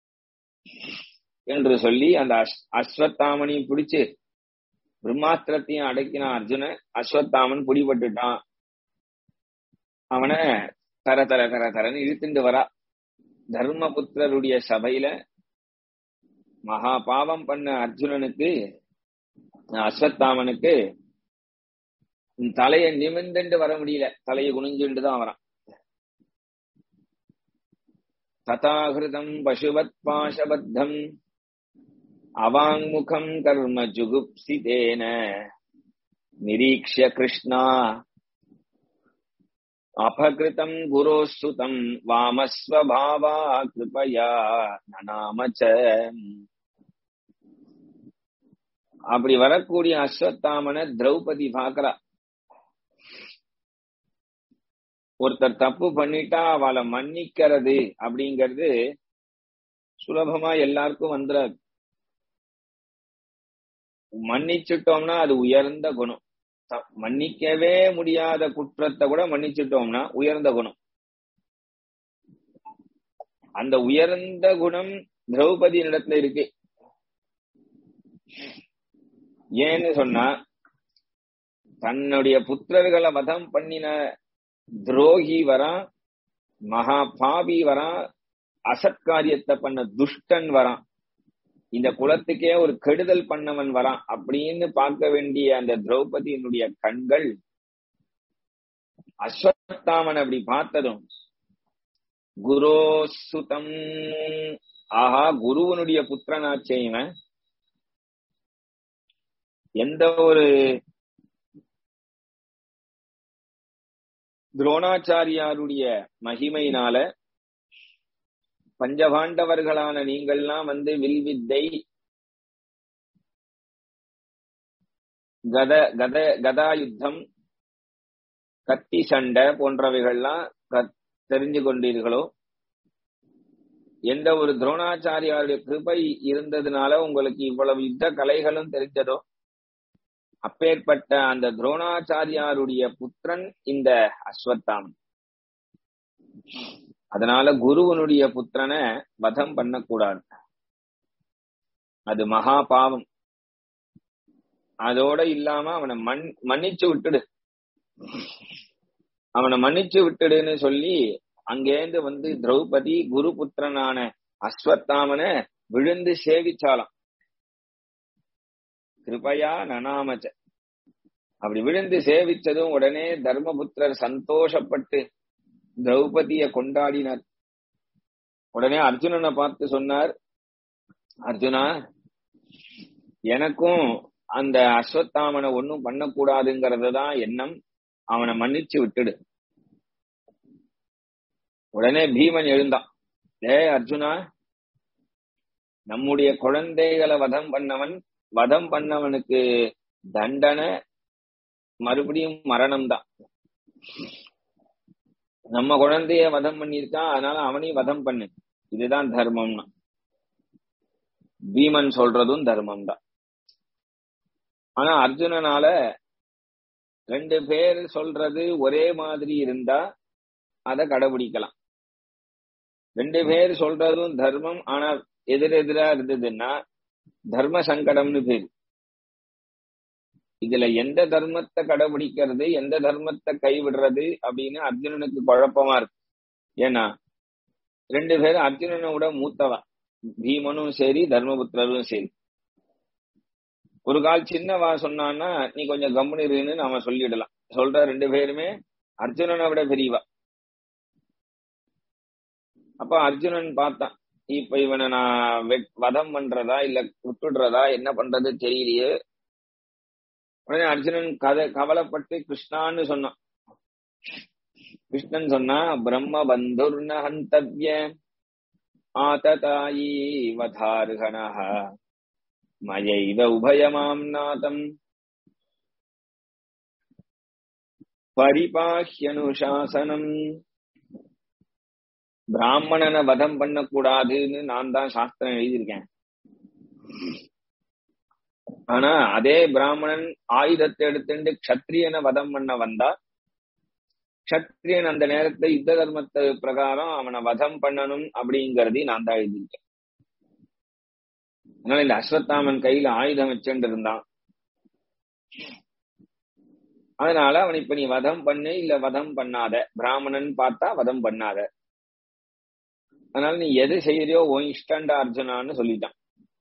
என்று சொல்லி அந்த அஸ்வத்தாமனையும் பிடிச்சு பிரம்மாஸ்திரத்தையும் அடக்கினான் அர்ஜுனன் அஸ்வத்தாமன் பிடிபட்டுட்டான் அவனை தர தர தர தரன்னு இழுத்துட்டு வரா தர்மபுத்திரருடைய சபையில மகா பாவம் பண்ண அர்ஜுனனுக்கு அஸ்வத்தாமனுக்கு தலையை நிமிர்ந்துட்டு வர முடியல தலையை குனிஞ்சுட்டு தான் வரான் ததாகிருதம் பசுவத் பாசபத்தம் அவாங்முகம் கர்ம ஜுகுப்சிதேன நிரீக்ஷ கிருஷ்ணா அபகிருதம் குரோஸ்துதம் வாமஸ்வபாவா கிருபயா நனாமச்ச அப்படி வரக்கூடிய அஸ்வத்தாமன திரௌபதி பாக்குறா ஒருத்தர் தப்பு பண்ணிட்டா அவளை மன்னிக்கிறது அப்படிங்கிறது சுலபமா எல்லாருக்கும் வந்துடாது மன்னிச்சுட்டோம்னா அது உயர்ந்த குணம் மன்னிக்கவே முடியாத குற்றத்தை கூட மன்னிச்சுட்டோம்னா உயர்ந்த குணம் அந்த உயர்ந்த குணம் திரௌபதி இடத்துல இருக்கு ஏன்னு சொன்னா தன்னுடைய புத்திரர்களை வதம் பண்ணின துரோகி வரான் மகா பாவி வரான் அசத்காரியத்தை பண்ண துஷ்டன் வரான் இந்த குலத்துக்கே ஒரு கெடுதல் பண்ணவன் வரான் அப்படின்னு பார்க்க வேண்டிய அந்த திரௌபதியினுடைய கண்கள் அஸ்வத்தாமன் அப்படி பார்த்ததும் குரோசுதம் ஆஹா குருவனுடைய புத்திரனாச்சே இவன் எந்த ஒரு துரோணாச்சாரியாருடைய மகிமையினால பஞ்சபாண்டவர்களான நீங்கள்லாம் வந்து வில்வித்தை கத கத கதா யுத்தம் கத்தி சண்டை போன்றவைகள்லாம் தெரிஞ்சு கொண்டீர்களோ எந்த ஒரு துரோணாச்சாரியாருடைய கிருபை இருந்ததுனால உங்களுக்கு இவ்வளவு யுத்த கலைகளும் தெரிஞ்சதோ அப்பேற்பட்ட அந்த துரோணாச்சாரியாருடைய புத்திரன் இந்த அஸ்வத்தாம் அதனால குருவனுடைய புத்திரனை வதம் பண்ணக்கூடாது அது மகா பாவம் அதோட இல்லாம அவனை மண் மன்னிச்சு விட்டுடு அவனை மன்னிச்சு விட்டுடுன்னு சொல்லி அங்கேருந்து வந்து திரௌபதி குரு புத்திரனான அஸ்வத்தாமனை விழுந்து சேவிச்சாலாம் கிருபையா நனாமச்ச அப்படி விழுந்து சேவிச்சதும் உடனே தர்மபுத்திரர் சந்தோஷப்பட்டு திரௌபதிய கொண்டாடினார் உடனே அர்ஜுனனை பார்த்து சொன்னார் அர்ஜுனா எனக்கும் அந்த அஸ்வத்தாமனை ஒன்னும் பண்ணக்கூடாதுங்கிறது தான் எண்ணம் அவனை மன்னிச்சு விட்டுடு உடனே பீமன் எழுந்தான் ஏ அர்ஜுனா நம்முடைய குழந்தைகளை வதம் பண்ணவன் வதம் பண்ணவனுக்கு தண்டனை மறுபடியும் மரணம் தான் நம்ம குழந்தைய வதம் பண்ணியிருக்கான் அதனால அவனையும் வதம் பண்ணு இதுதான் தர்மம்னா பீமன் சொல்றதும் தர்மம் தான் ஆனா அர்ஜுனனால ரெண்டு பேர் சொல்றது ஒரே மாதிரி இருந்தா அதை கடைபிடிக்கலாம் ரெண்டு பேர் சொல்றதும் தர்மம் ஆனா எதிரெதிரா இருந்ததுன்னா தர்ம சங்கடம்னு பேரு இதுல எந்த தர்மத்தை கடைபிடிக்கிறது எந்த தர்மத்தை கைவிடுறது அப்படின்னு அர்ஜுனனுக்கு குழப்பமா இருக்கு ஏன்னா ரெண்டு பேரும் அர்ஜுனனை விட மூத்தவன் பீமனும் சரி தர்மபுத்திரரும் சரி ஒரு கால் சின்னவா சொன்னான்னா நீ கொஞ்சம் கம்முனிருன்னு நாம சொல்லிடலாம் சொல்ற ரெண்டு பேருமே அர்ஜுனனை விட பெரியவா அப்ப அர்ஜுனன் பார்த்தான் இப்ப இவனை நான் வதம் பண்றதா இல்ல விட்டுடுறதா என்ன பண்றது தெரியலையே உடனே அர்ஜுனன் கதை கவலைப்பட்டு கிருஷ்ணான்னு சொன்னான் கிருஷ்ணன் சொன்னா பிரம்ம பந்துர்ன ஹந்தவ்ய ஆததாயி வதார்கணஹ மயைவ உபயமாம் நாதம் பரிபாஹ்யனுசாசனம் பிராமணனை வதம் பண்ணக்கூடாதுன்னு நான் தான் சாஸ்திரம் எழுதியிருக்கேன் ஆனா அதே பிராமணன் ஆயுதத்தை எடுத்துட்டு கத்திரியனை வதம் பண்ண வந்தா கத்திரியன் அந்த நேரத்துல யுத்த தர்மத்தை பிரகாரம் அவனை வதம் பண்ணணும் அப்படிங்கறதையும் நான் தான் எழுதியிருக்கேன் அதனால இந்த அஸ்வத்தாமன் கையில ஆயுதம் வச்சுட்டு இருந்தான் அதனால அவன் இப்ப நீ வதம் பண்ணு இல்ல வதம் பண்ணாத பிராமணன் பார்த்தா வதம் பண்ணாத அதனால நீ எது செய்யறியோ உன் இஷ்டண்டா அர்ஜுனான்னு சொல்லிட்டான்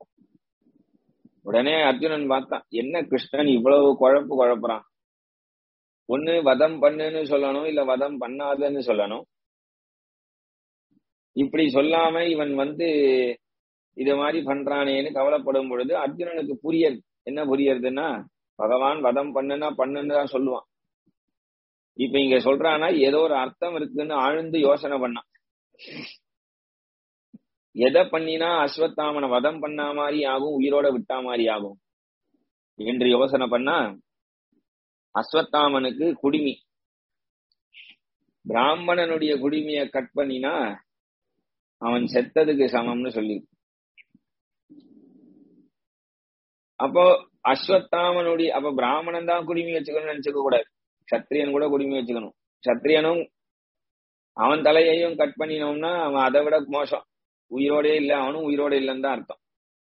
உடனே அர்ஜுனன் பார்த்தான் என்ன கிருஷ்ணன் இவ்வளவு குழப்பு குழப்புறான் ஒண்ணு வதம் பண்ணுன்னு சொல்லணும் இல்ல வதம் பண்ணாதன்னு சொல்லணும் இப்படி சொல்லாம இவன் வந்து இது மாதிரி பண்றானேன்னு கவலைப்படும் பொழுது அர்ஜுனனுக்கு புரியது என்ன புரியறதுன்னா பகவான் வதம் பண்ணுனா பண்ணுன்னு தான் சொல்லுவான் இப்ப இங்க சொல்றானா ஏதோ ஒரு அர்த்தம் இருக்குன்னு ஆழ்ந்து யோசனை பண்ணான் எதை பண்ணினா அஸ்வத்தாமனை வதம் பண்ணா மாதிரி ஆகும் உயிரோட விட்டா மாதிரி ஆகும் என்று யோசனை பண்ணா அஸ்வத்தாமனுக்கு குடிமி பிராமணனுடைய குடிமிய கட் பண்ணினா அவன் செத்ததுக்கு சமம்னு சொல்லி அப்போ அஸ்வத்தாமனுடைய அப்ப பிராமணன் தான் குடிமி வச்சுக்கணும்னு நினைச்சுக்க கூடாது சத்திரியன் கூட குடிமி வச்சுக்கணும் சத்திரியனும் அவன் தலையையும் கட் பண்ணினோம்னா அவன் அதை விட மோசம் உயிரோடே இல்ல அவனும் உயிரோட இல்லைன்னு தான் அர்த்தம்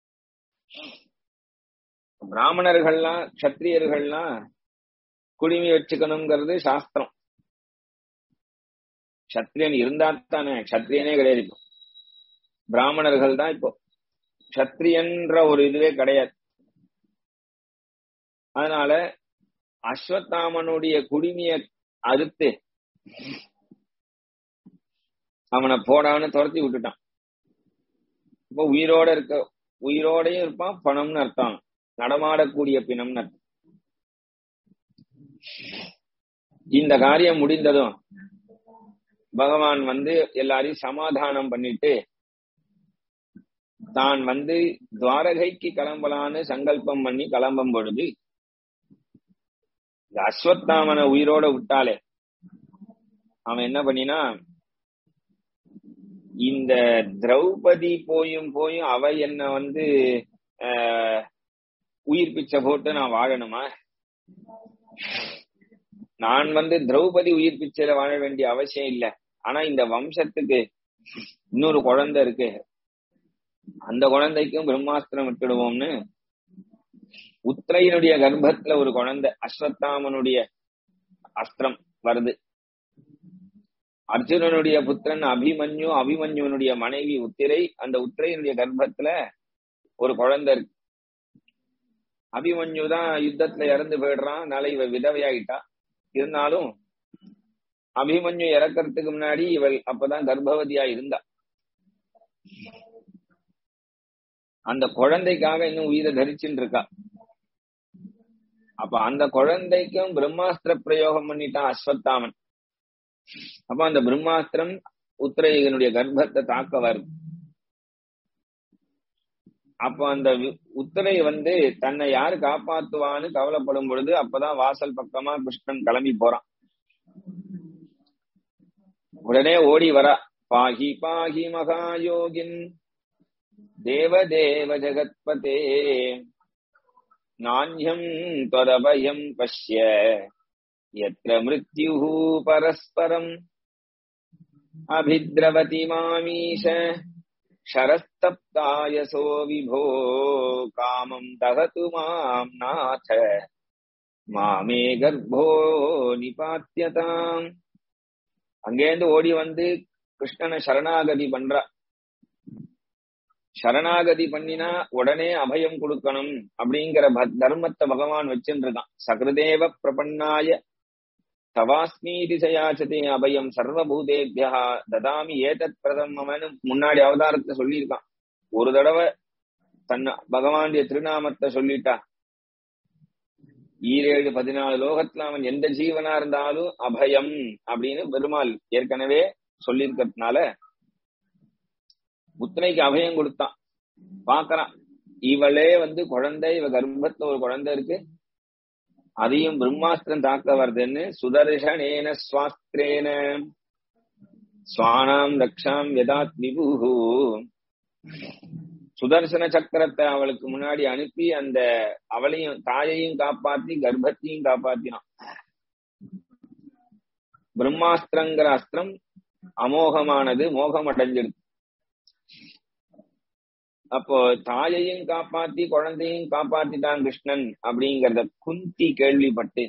பிராமணர்கள்லாம் கத்திரியர்கள்லாம் குடிமி வச்சுக்கணுங்கிறது சாஸ்திரம் சத்திரியன் இருந்தா தானே சத்திரியனே கிடையாது இப்போ பிராமணர்கள் தான் இப்போ சத்திரியன்ற ஒரு இதுவே கிடையாது அதனால அஸ்வத்தாமனுடைய குடிமிய அறுத்து அவனை போடான்னு துரத்தி விட்டுட்டான் இப்போ உயிரோட இருக்க உயிரோடையும் இருப்பான் பணம்னு அர்த்தம் நடமாடக்கூடிய பிணம்னு அர்த்தம் இந்த காரியம் முடிந்ததும் பகவான் வந்து எல்லாரையும் சமாதானம் பண்ணிட்டு தான் வந்து துவாரகைக்கு கிளம்பலான்னு சங்கல்பம் பண்ணி கிளம்பும் பொழுது இந்த அஸ்வத்தாமனை உயிரோட விட்டாலே அவன் என்ன பண்ணினா இந்த திரௌபதி போயும் போயும் அவ என்ன வந்து உயிர் பிச்சை போட்டு நான் வாழணுமா நான் வந்து திரௌபதி உயிர் பிச்சையில வாழ வேண்டிய அவசியம் இல்ல ஆனா இந்த வம்சத்துக்கு இன்னொரு குழந்தை இருக்கு அந்த குழந்தைக்கும் பிரம்மாஸ்திரம் விட்டுடுவோம்னு உத்திரையனுடைய கர்ப்பத்துல ஒரு குழந்தை அஸ்வத்தாமனுடைய அஸ்திரம் வருது அர்ஜுனனுடைய புத்திரன் அபிமன்யு அபிமன்யுனுடைய மனைவி உத்திரை அந்த உத்திரையனுடைய கர்ப்பத்துல ஒரு குழந்தை இருக்கு அபிமன்யு தான் யுத்தத்துல இறந்து போயிடுறான் நாளை இவ விதவையாயிட்டா இருந்தாலும் அபிமன்யு இறக்கறதுக்கு முன்னாடி இவள் அப்பதான் கர்ப்பவதியா இருந்தா அந்த குழந்தைக்காக இன்னும் உயிரை தரிச்சுட்டு இருக்கா அப்ப அந்த குழந்தைக்கும் பிரம்மாஸ்திர பிரயோகம் பண்ணிட்டான் அஸ்வத்தாமன் அப்ப அந்த பிரம்மாஸ்திரம் உத்திரையனுடைய கர்ப்பத்தை தாக்க வருது அப்ப அந்த உத்திரை வந்து தன்னை யாரு காப்பாத்துவான்னு கவலைப்படும் பொழுது அப்பதான் வாசல் பக்கமா கிருஷ்ணன் கிளம்பி போறான் உடனே ஓடி வரா பாகி பாகி மகாயோகின் தேவதேவ ஜெகத்பதே நானியம் தொதபயம் பஷ்ய எத்திர மிருத்யுः பரஸ்பரம் அபித்ரவதி மாமீஷ शरस्तप्तायसो विभो कामम् दहतु माम् नाथ மாமே கர்ப்போ நிபாத்தியதாம் அங்கேருந்து ஓடி வந்து கிருஷ்ணனை சரணாகதி பண்றா சரணாகதி பண்ணினா உடனே அபயம் கொடுக்கணும் அப்படிங்கிற தர்மத்தை பகவான் வச்சுருக்கான் சகிருதேவ பிரபன்னாய தவாஸ்மீதி சயாச்சதே அபயம் சர்வபூதேபியா ததாமி ஏதத் பிரதமன்னு முன்னாடி அவதாரத்தை சொல்லியிருக்கான் ஒரு தடவை தன்னை பகவானுடைய திருநாமத்தை சொல்லிட்டா ஈரேழு பதினாலு லோகத்துல அவன் எந்த ஜீவனா இருந்தாலும் அபயம் அப்படின்னு பெருமாள் ஏற்கனவே சொல்லியிருக்கிறதுனால புத்தனைக்கு அபயம் கொடுத்தான் பாக்குறான் இவளே வந்து குழந்தை இவ கர்ப்பத்துல ஒரு குழந்தை இருக்கு அதையும் பிரம்மாஸ்திரம் தாக்க வருதுன்னு சுதர்ஷனேன சுவாஸ்திரேன சுவானாம் ரக்ஷாம் யதாத் விபுஹு சுதர்சன சக்கரத்தை அவளுக்கு முன்னாடி அனுப்பி அந்த அவளையும் தாயையும் காப்பாத்தி கர்ப்பத்தையும் காப்பாத்தினான் பிரம்மாஸ்திரங்கிற அஸ்திரம் அமோகமானது மோகம் அடைஞ்சிருக்கு அப்போ தாயையும் காப்பாத்தி குழந்தையும் காப்பாத்திட்டான் கிருஷ்ணன் அப்படிங்கறத குந்தி கேள்விப்பட்டு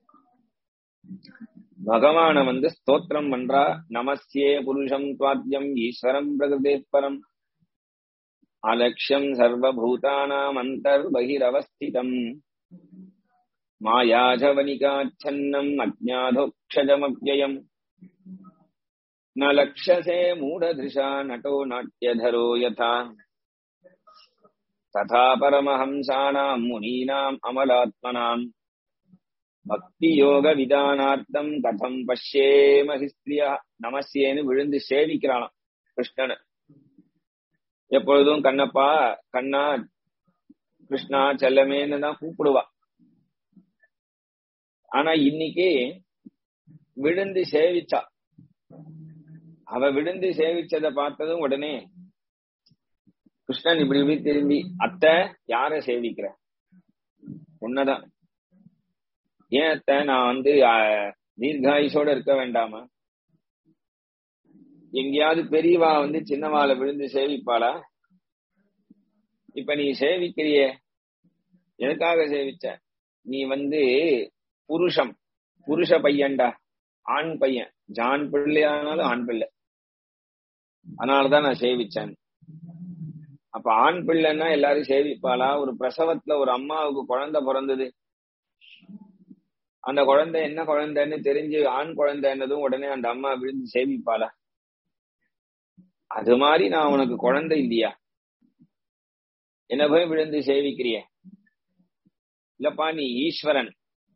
பகவான வந்து ஸ்தோத்திரம் பண்றா நமஸ்யே புருஷம் துவாத்தியம் ஈஸ்வரம் பிரகிருதேஸ்வரம் அலட்சியம் சர்வபூதானாம் அந்தர் பகிரவஸ்திதம் மாயாஜவனிகாச்சன்னம் அஜாதோக்ஷஜமவ்யயம் ந லக்ஷசே மூடதிருஷா நட்டோ நாட்டியதரோ யதா तथा परमहंसानाम् मुनीनाम् अमलात्मनाम् பக்தி யோக விதானார்த்தம் கதம் பஷ்யேம ஹிஸ்திரியா நமசியேன்னு விழுந்து சேவிக்கிறாளாம் கிருஷ்ணனை எப்பொழுதும் கண்ணப்பா கண்ணா கிருஷ்ணா செல்லமேன்னு தான் கூப்பிடுவா ஆனா இன்னைக்கு விழுந்து சேவிச்சா அவ விழுந்து சேவிச்சதை பார்த்ததும் உடனே கிருஷ்ணன் இப்படி இப்படி திரும்பி அத்தை யார சேவிக்கிற உன்னதான் ஏன் அத்தை நான் வந்து ஆஹ், தீர்காயுசோட இருக்க வேண்டாமா எங்கேயாவது பெரியவா வந்து சின்னவாளை விழுந்து சேவிப்பாளா இப்ப நீ சேவிக்கிறியே எதுக்காக சேவிச்ச நீ வந்து புருஷம் புருஷ பையன்டா ஆண் பையன் ஜான் பிள்ளையானாலும் ஆண் பிள்ளை அதனாலதான் நான் சேவிச்சேன் அப்ப ஆண் பிள்ளைன்னா எல்லாரும் சேவிப்பாளா ஒரு பிரசவத்துல ஒரு அம்மாவுக்கு குழந்தை பிறந்தது அந்த குழந்தை என்ன குழந்தைன்னு தெரிஞ்சு ஆண் குழந்தைன்னதும் உடனே அந்த அம்மா விழுந்து சேவிப்பாளா அது மாதிரி நான் உனக்கு குழந்தை இல்லையா என்ன போய் விழுந்து சேவிக்கிறிய இல்லப்பா நீ ஈஸ்வரன்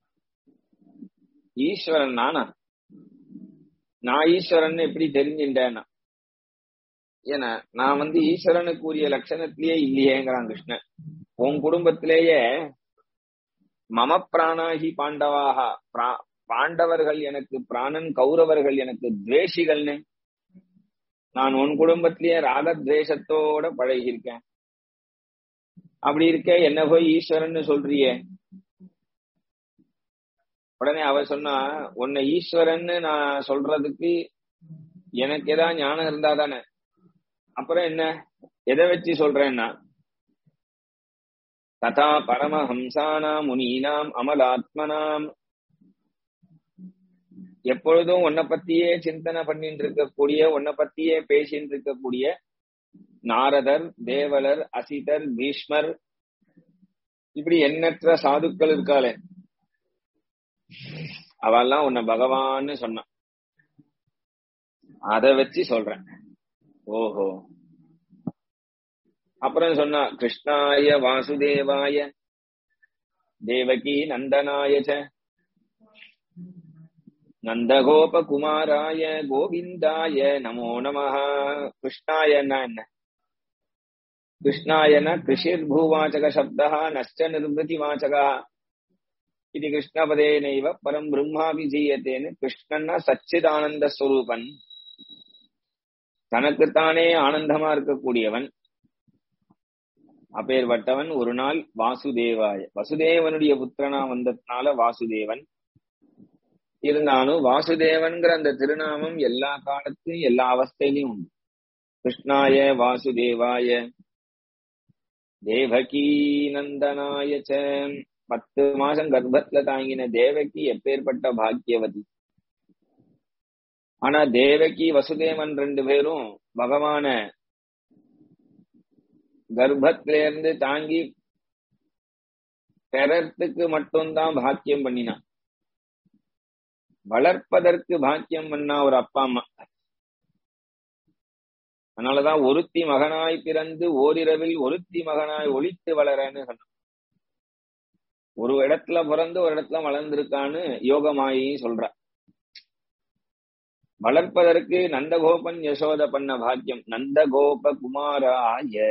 ஈஸ்வரன் நானா நான் ஈஸ்வரன் எப்படி தெரிஞ்சுட்டேன்னா ஏன்னா நான் வந்து ஈஸ்வரனுக்குரிய லட்சணத்திலேயே இல்லையேங்கிறான் கிருஷ்ணன் உன் குடும்பத்திலேயே மம பிராணாகி பாண்டவாக பிரா- பாண்டவர்கள் எனக்கு பிராணன் கௌரவர்கள் எனக்கு துவேஷிகள்னு நான் உன் குடும்பத்திலேயே ராகத்வேஷத்தோட பழகியிருக்கேன் அப்படி இருக்க என்ன போய் ஈஸ்வரன்னு சொல்றியே உடனே அவ சொன்னா உன்னை ஈஸ்வரன்னு நான் சொல்றதுக்கு எனக்கு ஏதாவது ஞானம் இருந்தா தானே அப்புறம் என்ன எதை வச்சு சொல்றேன்னா ததா பரமஹம்சானாம் முனீனாம் அமலாத்மனாம் எப்பொழுதும் உன்னை பத்தியே சிந்தனை பண்ணிட்டு இருக்கக்கூடிய உன்னை பத்தியே பேசிட்டு இருக்கக்கூடிய நாரதர் தேவலர் அசிதர் பீஷ்மர் இப்படி எண்ணற்ற சாதுக்கள் இருக்காளே அவெல்லாம் உன்னை பகவான்னு சொன்னான் அத வச்சு சொல்றேன் ஓஹோ அப்புறம் சொன்னா கிருஷ்ணாய வாசுதேவாய தேவகி நந்தனாய ச நந்தகோபகுமாராய கோவிந்தாய நமோ நமஹ கிருஷ்ணாயன்னா என்ன கிருஷ்ணாயன கிருஷிர்பூவாச்சக சப்தः நஷ்ட நிர்வൃതിவாச்சகா இது கிருஷ்ணபதேனைவ பரம் பிரம்மாபிஜீயத்தேன்னு கிருஷ்ணன்னா சச்சிதானந்த ஸ்வரூபன் தனக்குத்தானே ஆனந்தமா இருக்கக்கூடியவன் அப்பேற்பட்டவன் ஒரு நாள் வாசுதேவாய வசுதேவனுடைய புத்திரனா வந்ததுனால வாசுதேவன் இருந்தாலும் வாசுதேவன்கிற அந்த திருநாமம் எல்லா காலத்திலும் எல்லா அவஸ்தையிலும் உண்டு கிருஷ்ணாய வாசுதேவாய தேவகி நந்தனாய ச பத்து மாசம் கர்ப்பத்துல தாங்கின தேவகி எப்பேற்பட்ட பாக்கியவதி ஆனா தேவகி வசுதேவன் ரெண்டு பேரும் பகவான கர்ப்பத்தில இருந்து தாங்கி பெறத்துக்கு மட்டும்தான் பாக்கியம் பண்ணினான் வளர்ப்பதற்கு பாக்கியம் பண்ணா ஒரு அப்பா அம்மா அதனாலதான் ஒருத்தி மகனாய் பிறந்து ஓரிரவில் ஒருத்தி மகனாய் ஒளித்து வளரன்னு சொன்னான் ஒரு இடத்துல பிறந்து ஒரு இடத்துல வளர்ந்திருக்கான்னு யோகமாயின்னு சொல்ற வளர்ப்பதற்கு நந்தகோபன் யசோத பண்ண பாக்கியம் நந்தகோப குமாராய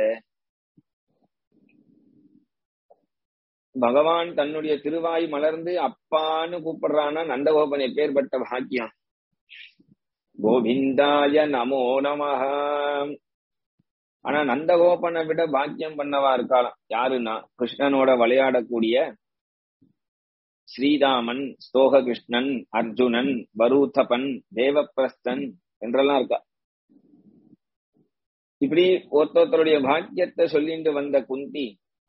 பகவான் தன்னுடைய திருவாய் மலர்ந்து அப்பான்னு கூப்பிடுறான்னா நந்தகோபன் எப்பேற்பட்ட பாக்கியம் கோவிந்தாய நமோ நமஹ ஆனா நந்தகோபனை விட பாக்கியம் பண்ணவா இருக்காளாம் யாருன்னா கிருஷ்ணனோட விளையாடக்கூடிய ஸ்ரீராமன் ஸ்தோக கிருஷ்ணன் அர்ஜுனன் பரூதபன் தேவப்பிரஸ்தன் என்றெல்லாம் இருக்கா இப்படி ஒருத்தருடைய பாக்கியத்தை சொல்லிட்டு வந்த குந்தி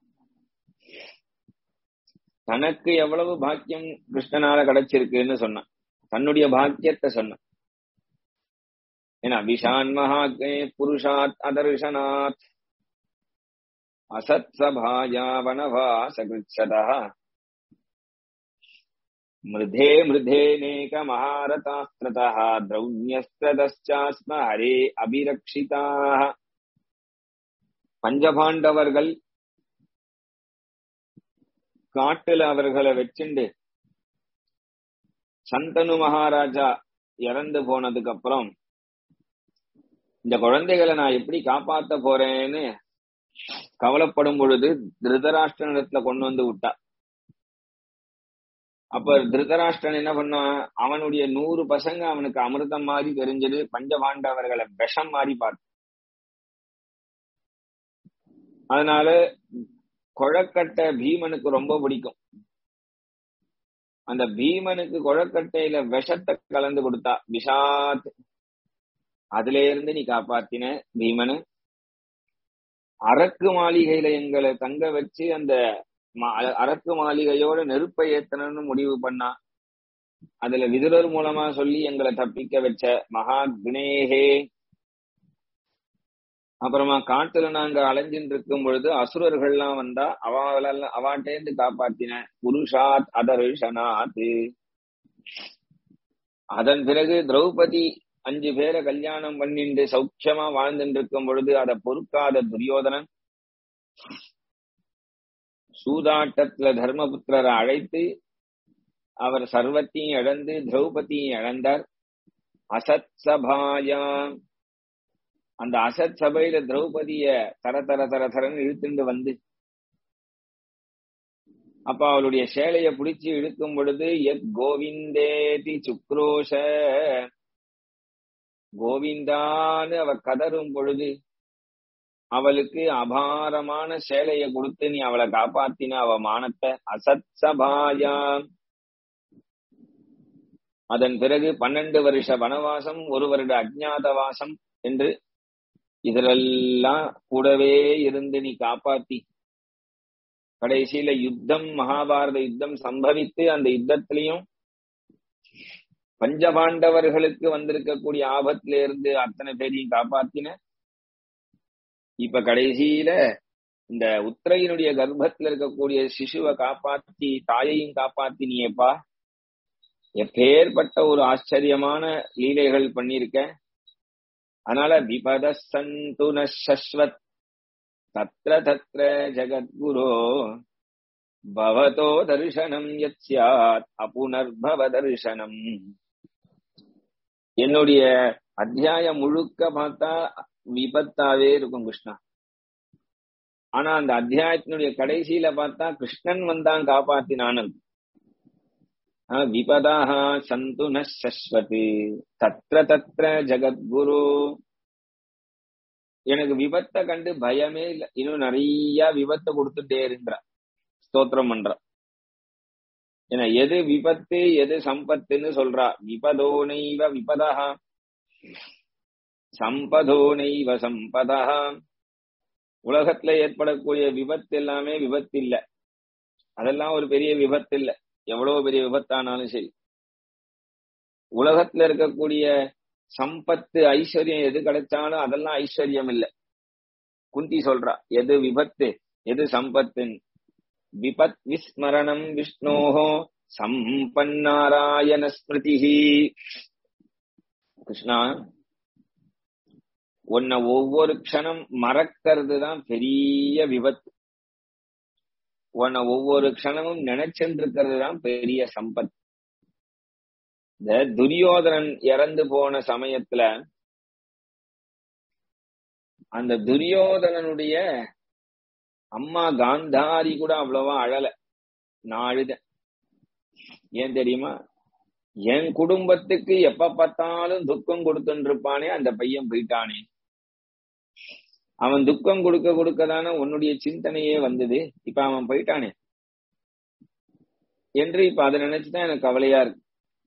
தனக்கு எவ்வளவு பாக்கியம் கிருஷ்ணனால கிடைச்சிருக்குன்னு சொன்னான் தன்னுடைய பாக்கியத்தை சொன்னான் ஏன்னா விஷான் மகாக்னே புருஷாத் அதர்ஷனாத் அசத் சபாயா வனவாசகிருச்சதா மிருதே மிருதேனேக மகாரதாஸ்திரதா திரௌண்யஸ்திரதஸ்சாஸ்ம ஹரே அபிரக்ஷிதாக பஞ்சபாண்டவர்கள் காட்டுல அவர்களை வச்சுண்டு சந்தனு மகாராஜா இறந்து போனதுக்கு அப்புறம் இந்த குழந்தைகளை நான் எப்படி காப்பாத்த போறேன்னு கவலைப்படும் பொழுது திருதராஷ்டிரனிடத்துல கொண்டு வந்து விட்டா அப்ப திருதராஷ்டிரன் என்ன பண்ணான் அவனுடைய நூறு பசங்க அவனுக்கு அமிர்தம் மாதிரி தெரிஞ்சது பஞ்சபாண்டவர்களை விஷம் மாதிரி பார்த்து அதனால குழக்கட்டை பீமனுக்கு ரொம்ப பிடிக்கும் அந்த பீமனுக்கு குழக்கட்டையில விஷத்தை கலந்து கொடுத்தா விஷாத் அதுல இருந்து நீ காப்பாத்தின பீமனு அரக்கு மாளிகையில எங்களை தங்க வச்சு அந்த அரக்கு மாளிகையோட நெருப்பை ஏத்தணும்னு முடிவு பண்ணா அதுல விதுரர் மூலமா சொல்லி எங்களை தப்பிக்க வச்ச மகா குணேகே அப்புறமா காட்டுல நாங்க அலைஞ்சின்னு இருக்கும் பொழுது அசுரர்கள்லாம் வந்தா அவளெல்லாம் அவாட்டேந்து காப்பாத்தின புருஷாத் அதர்ஷனாத் அதன் பிறகு திரௌபதி அஞ்சு பேரை கல்யாணம் பண்ணிட்டு சௌக்கியமா வாழ்ந்துட்டு இருக்கும் பொழுது அதை பொறுக்காத துரியோதனன் சூதாட்டத்துல தர்மபுத்திரரை அழைத்து அவர் சர்வத்தையும் இழந்து திரௌபதியும் இழந்தார் அசத் சபாயா அந்த அசத் சபையில திரௌபதிய தர தர தர தரன்னு இழுத்துண்டு வந்து அப்ப அவளுடைய சேலைய பிடிச்சு இழுக்கும் பொழுது எத் கோவிந்தேதி சுக்ரோஷ கோவிந்தான்னு அவ கதரும் பொழுது அவளுக்கு அபாரமான சேலைய கொடுத்து நீ அவளை காப்பாத்தின அவ மானத்தை அசத் சபாயா அதன் பிறகு பன்னெண்டு வருஷ வனவாசம் ஒரு வருட அஜ்ஞாதவாசம் என்று இதிலெல்லாம் கூடவே இருந்து நீ காப்பாத்தி கடைசியில யுத்தம் மகாபாரத யுத்தம் சம்பவித்து அந்த யுத்தத்திலையும் பஞ்சபாண்டவர்களுக்கு வந்திருக்கக்கூடிய ஆபத்துல இருந்து அத்தனை பேரையும் காப்பாத்தின இப்ப கடைசியில இந்த உத்திரையினுடைய கர்ப்பத்துல இருக்கக்கூடிய சிசுவை காப்பாத்தி தாயையும் காப்பாத்தினியப்பா எப்பேற்பட்ட ஒரு ஆச்சரியமான லீலைகள் பண்ணிருக்க அதனால விபத சந்து நஸ்வத் தத்ர தத்ர ஜகத்குரோ பவதோ தரிசனம் யத் சியாத் அபுனர்பவ தரிசனம் என்னுடைய அத்தியாயம் முழுக்க பார்த்தா விபத்தாவே இருக்கும் கிருஷ்ணா ஆனா அந்த அத்தியாயத்தினுடைய கடைசியில பார்த்தா கிருஷ்ணன் வந்தான் காப்பாத்தினானு விபதாக சந்து நஸ்வத் தத்ர தத்ர ஜகத்குரு எனக்கு விபத்தை கண்டு பயமே இல்லை இன்னும் நிறைய விபத்தை கொடுத்துட்டே இருக்கிற ஸ்தோத்திரம் பண்ற ஏன்னா எது விபத்து எது சம்பத்துன்னு சொல்றா விபதோ நைவ விபதா சம்பதோ நைவ சம்பதா உலகத்துல ஏற்படக்கூடிய விபத்து எல்லாமே விபத்து இல்ல அதெல்லாம் ஒரு பெரிய விபத்து இல்ல எவ்வளவு பெரிய விபத்தானாலும் சரி உலகத்துல இருக்கக்கூடிய சம்பத்து ஐஸ்வர்யம் எது கிடைச்சாலும் அதெல்லாம் ஐஸ்வர்யம் இல்ல குந்தி சொல்றா எது விபத்து எது சம்பத்துன்னு விபத் விஸ்மரணம் விஷ்ணோஹோ சம்பன்னாராயண ஸ்மிருதி கிருஷ்ணா உன்னை ஒவ்வொரு க்ஷணம் மறக்கிறது தான் பெரிய விபத்து உன்னை ஒவ்வொரு க்ஷணமும் நினைச்சுட்டு இருக்கிறது தான் பெரிய சம்பத் இந்த துரியோதனன் இறந்து போன சமயத்துல அந்த துரியோதனனுடைய அம்மா காந்தாரி கூட அவ்வளவா அழல நான் அழுதேன் ஏன் தெரியுமா என் குடும்பத்துக்கு எப்ப பார்த்தாலும் துக்கம் கொடுத்துட்டு இருப்பானே அந்த பையன் போயிட்டானே அவன் துக்கம் கொடுக்க கொடுக்கதானே உன்னுடைய சிந்தனையே வந்தது இப்ப அவன் போயிட்டானே என்று இப்ப அதை நினைச்சுதான் எனக்கு கவலையா இருக்கு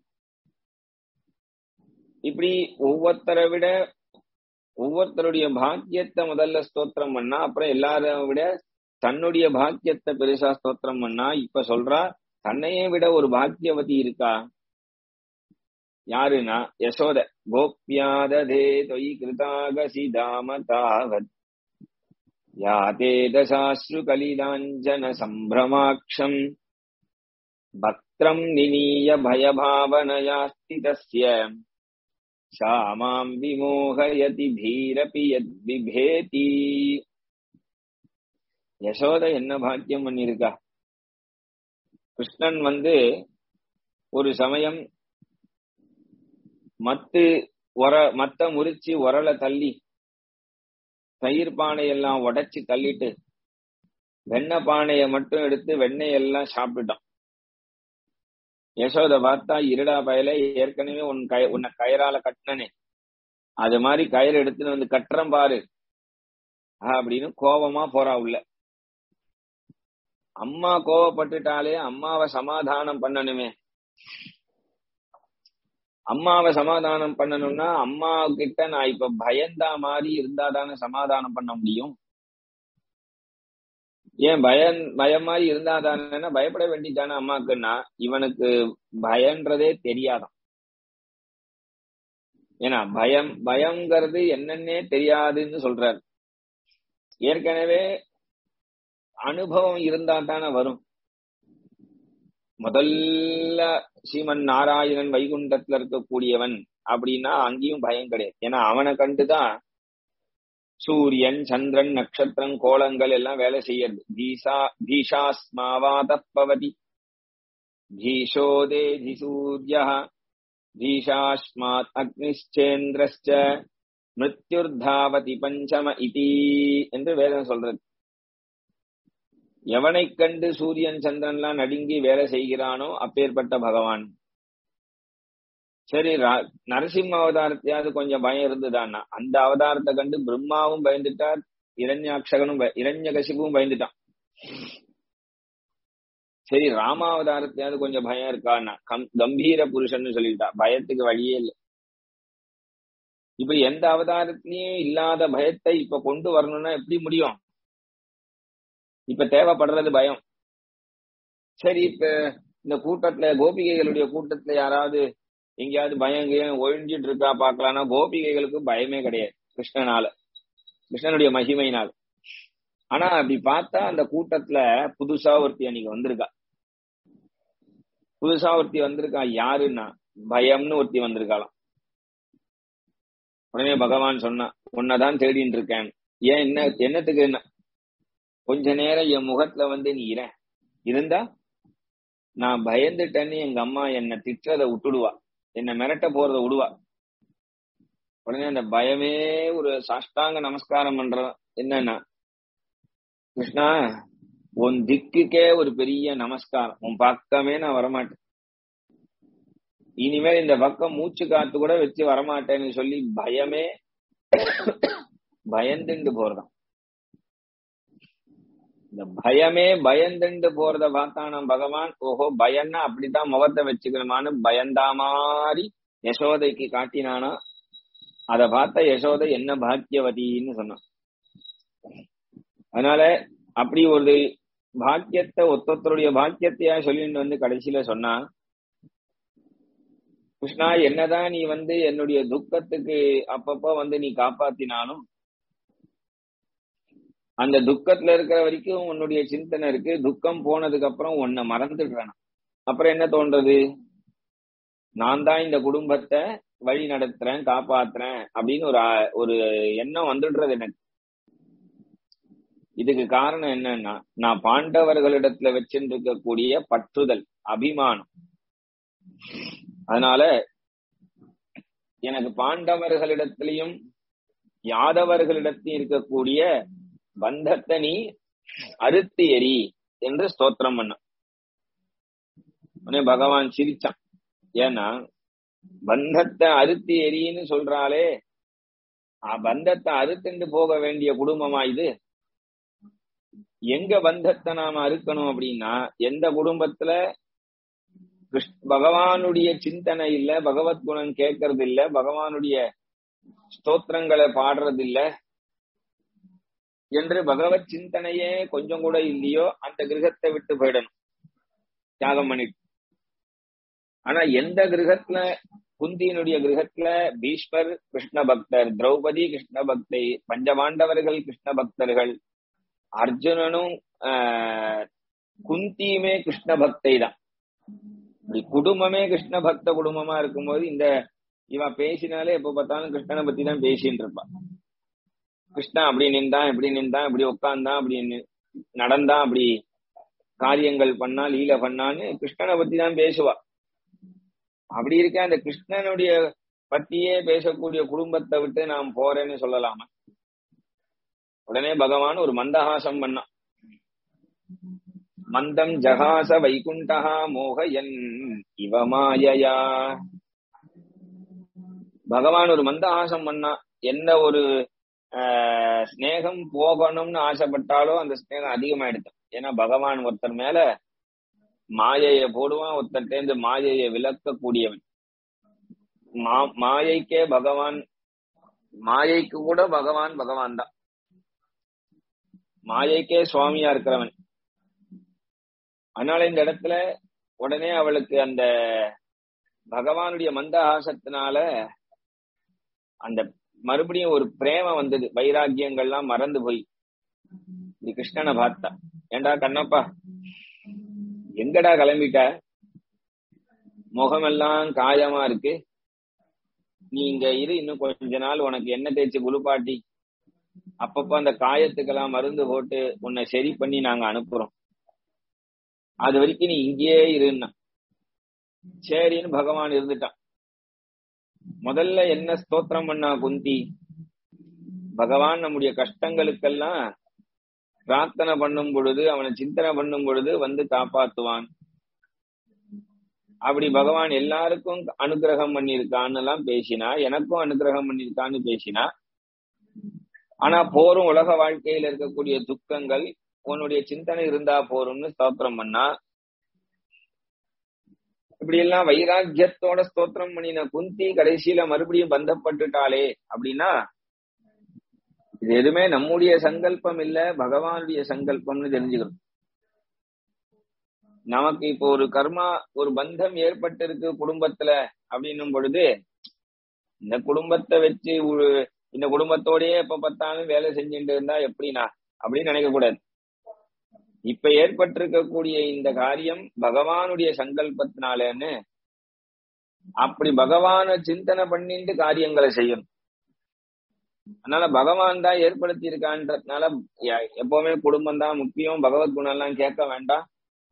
இப்படி ஒவ்வொருத்தரை விட ஒவ்வொருத்தருடைய பாக்கியத்தை முதல்ல ஸ்தோத்திரம் பண்ணா அப்புறம் எல்லார விட தன்னுடைய பாக்கியத்தை பெருசா ஸ்தோத்திரம் பண்ணா இப்ப சொல்றா தன்னையே விட ஒரு பாக்கியவதி இருக்கா யாருன்னா யசோத கோப்யாததே தொயி கிருதாகசி தாம தாவத் யாதே தசாஸ்ரு கலிதாஞ்சன சம்பிரமாட்சம் பக்திரம் நினீய பயபாவனயா ஸ்திதஸ்ய सा माम् விமோகயதி பீரபி யத் விபேதி யசோத என்ன பாக்கியம் பண்ணிருக்கா கிருஷ்ணன் வந்து ஒரு சமயம் மத்து உர மத்த முறிச்சு உரலை தள்ளி தயிர் பானை எல்லாம் உடைச்சு தள்ளிட்டு வெண்ணெய் பானையை மட்டும் எடுத்து வெண்ணெய் எல்லாம் சாப்பிட்டுட்டான் யசோத பார்த்தா இருடா பயல ஏற்கனவே உன் கய உன்னை கயிறால கட்டினனே அது மாதிரி கயிறு எடுத்துன்னு வந்து கட்டுறேன் பாரு அப்படின்னு கோபமா போறா உள்ள அம்மா கோவப்பட்டுட்டாலே அம்மாவை சமாதானம் பண்ணணுமே அம்மாவை சமாதானம் பண்ணணும்னா அம்மா கிட்ட நான் இப்ப பயந்தா மாதிரி இருந்தா தானே சமாதானம் பண்ண முடியும் ஏன் பயம் பயம் மாதிரி இருந்தா தானே பயப்பட வேண்டியதானே அம்மாக்குன்னா இவனுக்கு பயன்றதே தெரியாதான் ஏன்னா பயம் பயம்ங்கிறது என்னன்னே தெரியாதுன்னு சொல்றாரு ஏற்கனவே அனுபவம் இருந்தா தானே வரும் முதல்ல ஸ்ரீமன் நாராயணன் வைகுண்டத்துல இருக்கக்கூடியவன் அப்படின்னா அங்கேயும் பயம் கிடையாது ஏன்னா அவனை கண்டுதான் சூரியன் சந்திரன் நட்சத்திரம் கோலங்கள் எல்லாம் வேலை செய்யறது தீசா தீஷாஸ்மாவாத பவதி தீஷோதே சூரிய தீஷாஸ்மாத் அக்னிச்சேந்திரஸ்ச மிருத்யுர்தாவதி பஞ்சம இதி என்று வேதம் சொல்றது எவனை கண்டு சூரியன் சந்திரன்லாம் நடுங்கி வேலை செய்கிறானோ அப்பேற்பட்ட பகவான் சரி நரசிம்ம அவதாரத்தையாவது கொஞ்சம் பயம் இருந்துதான்னா அந்த அவதாரத்தை கண்டு பிரம்மாவும் பயந்துட்டார் இரண்யாட்சகனும் இரண்யகசிபும் பயந்துட்டான் சரி ராமாவதாரத்தையாவது கொஞ்சம் பயம் இருக்கான்னா கம் கம்பீர புருஷன் சொல்லிட்டா பயத்துக்கு வழியே இல்லை இப்ப எந்த அவதாரத்திலயும் இல்லாத பயத்தை இப்ப கொண்டு வரணும்னா எப்படி முடியும் இப்ப தேவைப்படுறது பயம் சரி இப்ப இந்த கூட்டத்துல கோபிகைகளுடைய கூட்டத்துல யாராவது எங்கேயாவது பயம் கியம் ஒழிஞ்சிட்டு இருக்கா பாக்கலாம்னா கோபிகைகளுக்கு பயமே கிடையாது கிருஷ்ணனால கிருஷ்ணனுடைய மகிமையினால் ஆனா அப்படி பார்த்தா அந்த கூட்டத்துல புதுசா ஒருத்தி அன்னைக்கு வந்திருக்கா புதுசா ஒருத்தி வந்திருக்கா யாருன்னா பயம்னு ஒருத்தி வந்திருக்காளாம் உடனே பகவான் சொன்னா உன்னதான் தேடின்னு இருக்கேன் ஏன் என்ன என்னத்துக்கு என்ன கொஞ்ச நேரம் என் முகத்துல வந்து நீ இர இருந்தா நான் பயந்துட்டேன்னு எங்க அம்மா என்ன திட்டுறத விட்டுடுவா என்ன மிரட்ட போறத விடுவா உடனே அந்த பயமே ஒரு சாஷ்டாங்க நமஸ்காரம் பண்ற என்னன்னா கிருஷ்ணா உன் திக்குக்கே ஒரு பெரிய நமஸ்காரம் உன் பக்கமே நான் வரமாட்டேன் இனிமேல் இந்த பக்கம் மூச்சு காத்து கூட வச்சு வரமாட்டேன்னு சொல்லி பயமே பயந்துண்டு போறதான் இந்த பயமே பயந்துண்டு போறத பார்த்தான பகவான் ஓஹோ பயன்னா அப்படித்தான் முகத்தை வச்சுக்கணுமான்னு பயந்தா மாதிரி யசோதைக்கு காட்டினானா அத பார்த்த யசோதை என்ன பாக்கியவதின்னு சொன்னான் அதனால அப்படி ஒரு பாக்கியத்தை ஒத்தொத்தருடைய பாக்கியத்தையா சொல்லிட்டு வந்து கடைசியில சொன்னா கிருஷ்ணா என்னதான் நீ வந்து என்னுடைய துக்கத்துக்கு அப்பப்ப வந்து நீ காப்பாத்தினாலும் அந்த துக்கத்துல இருக்கிற வரைக்கும் உன்னுடைய சிந்தனை இருக்கு துக்கம் போனதுக்கு அப்புறம் உன்னை மறந்துடுறான் அப்புறம் என்ன தோன்றது நான் தான் இந்த குடும்பத்தை வழி நடத்துறேன் காப்பாத்துறேன் அப்படின்னு ஒரு ஒரு எண்ணம் வந்துடுறது எனக்கு இதுக்கு காரணம் என்னன்னா நான் பாண்டவர்களிடத்துல வச்சிருக்கக்கூடிய பற்றுதல் அபிமானம் அதனால எனக்கு பாண்டவர்களிடத்திலையும் யாதவர்களிடத்தையும் இருக்கக்கூடிய பந்தத்தை நீ அறுத்து எரி என்று ஸ்தோத்திரம் பண்ண உடனே பகவான் சிரிச்சான் ஏன்னா பந்தத்தை அறுத்து எரின்னு சொல்றாலே பந்தத்தை அறுத்துண்டு போக வேண்டிய குடும்பமா இது எங்க பந்தத்தை நாம அறுக்கணும் அப்படின்னா எந்த குடும்பத்துல பகவானுடைய சிந்தனை இல்ல பகவத் குணம் கேட்கறது இல்ல பகவானுடைய ஸ்தோத்திரங்களை பாடுறது இல்ல என்று பகவத் சிந்தனையே கொஞ்சம் கூட இல்லையோ அந்த கிரகத்தை விட்டு போயிடணும் தியாகம் பண்ணிட்டு ஆனா எந்த கிரகத்துல குந்தியினுடைய கிரகத்துல பீஷ்மர் கிருஷ்ண பக்தர் திரௌபதி கிருஷ்ண பக்தை பஞ்சபாண்டவர்கள் கிருஷ்ண பக்தர்கள் அர்ஜுனனும் ஆஹ் குந்தியுமே கிருஷ்ண பக்தை தான் இப்படி குடும்பமே கிருஷ்ண பக்த குடும்பமா இருக்கும்போது இந்த இவ பேசினாலே எப்ப பார்த்தாலும் கிருஷ்ணனை பத்தி தான் பேசிட்டு இருப்பான் கிருஷ்ணா அப்படி நின்றான் இப்படி நின்றான் இப்படி உட்கார்ந்தான் அப்படி நடந்தான் அப்படி காரியங்கள் பண்ணா லீல பண்ணான்னு கிருஷ்ணனை பத்தி தான் பேசுவா அப்படி இருக்க அந்த கிருஷ்ணனுடைய பத்தியே பேசக்கூடிய குடும்பத்தை விட்டு நான் போறேன்னு சொல்லலாமா உடனே பகவான் ஒரு மந்தஹாசம் பண்ணான் மந்தம் ஜகாச வைகுண்டா மோகயன் இவ மாயையா பகவான் ஒரு மந்தஹாசம் பண்ணா என்ன ஒரு ஆஹ், ஸ்நேகம் போகணும்னு ஆசைப்பட்டாலோ அந்த ஸ்நேகம் அதிகமாயிடுது ஏன்னா பகவான் ஒருத்தர் மேல மாயைய போடுவான் ஒருத்தர்டேந்து மாயையை விளக்கக்கூடியவன் மா மாயைக்கே பகவான் மாயைக்கு கூட பகவான் பகவான் தான் மாயைக்கே சுவாமியா இருக்கிறவன் அதனால இந்த இடத்துல உடனே அவளுக்கு அந்த பகவானுடைய மந்தஹாசத்தினால அந்த மறுபடியும் ஒரு பிரேம வந்தது வைராக்கியங்கள்லாம் மறந்து போய் இப்படி கிருஷ்ணனை பார்த்தா ஏண்டா கண்ணப்பா எங்கடா கிளம்பிட்ட முகமெல்லாம் காயமா இருக்கு நீ இங்க இரு இன்னும் கொஞ்ச நாள் உனக்கு எண்ணெய் தேய்ச்சி குளிப்பாட்டி அப்பப்ப அந்த காயத்துக்கெல்லாம் மருந்து போட்டு உன்னை சரி பண்ணி நாங்க அனுப்புறோம் அது வரைக்கும் நீ இங்கேயே இருன்னா சரின்னு பகவான் இருந்துட்டான் முதல்ல என்ன ஸ்தோத்திரம் பண்ணா குந்தி பகவான் நம்முடைய கஷ்டங்களுக்கெல்லாம் பிரார்த்தனை பண்ணும் பொழுது அவனை சிந்தனை பண்ணும் பொழுது வந்து காப்பாத்துவான் அப்படி பகவான் எல்லாருக்கும் அனுகிரகம் பண்ணியிருக்கான்னு எல்லாம் பேசினா எனக்கும் அனுகிரகம் பண்ணியிருக்கான்னு பேசினா ஆனா போரும் உலக வாழ்க்கையில இருக்கக்கூடிய துக்கங்கள் உன்னுடைய சிந்தனை இருந்தா போரும்னு ஸ்தோத்திரம் பண்ணா இப்படி எல்லாம் வைராக்கியத்தோட ஸ்தோத்திரம் பண்ணின குந்தி கடைசியில மறுபடியும் பந்தப்பட்டுட்டாளே அப்படின்னா இது எதுவுமே நம்முடைய சங்கல்பம் இல்ல பகவானுடைய சங்கல்பம்னு தெரிஞ்சுக்கணும் நமக்கு இப்போ ஒரு கர்மா ஒரு பந்தம் ஏற்பட்டிருக்கு குடும்பத்துல அப்படின்னும் பொழுது இந்த குடும்பத்தை வச்சு ஒரு இந்த குடும்பத்தோடயே எப்ப பார்த்தாலும் வேலை செஞ்சுட்டு இருந்தா எப்படின்னா அப்படின்னு நினைக்க கூடாது இப்ப ஏற்பட்டிருக்கக்கூடிய இந்த காரியம் பகவானுடைய சங்கல்பத்தினாலன்னு அப்படி பகவான சிந்தனை பண்ணிட்டு காரியங்களை செய்யணும் அதனால பகவான் தான் ஏற்படுத்தி இருக்கான்றதுனால ய- எப்பவுமே குடும்பம் தான் முக்கியம் பகவத் குணம் எல்லாம் கேட்க வேண்டாம்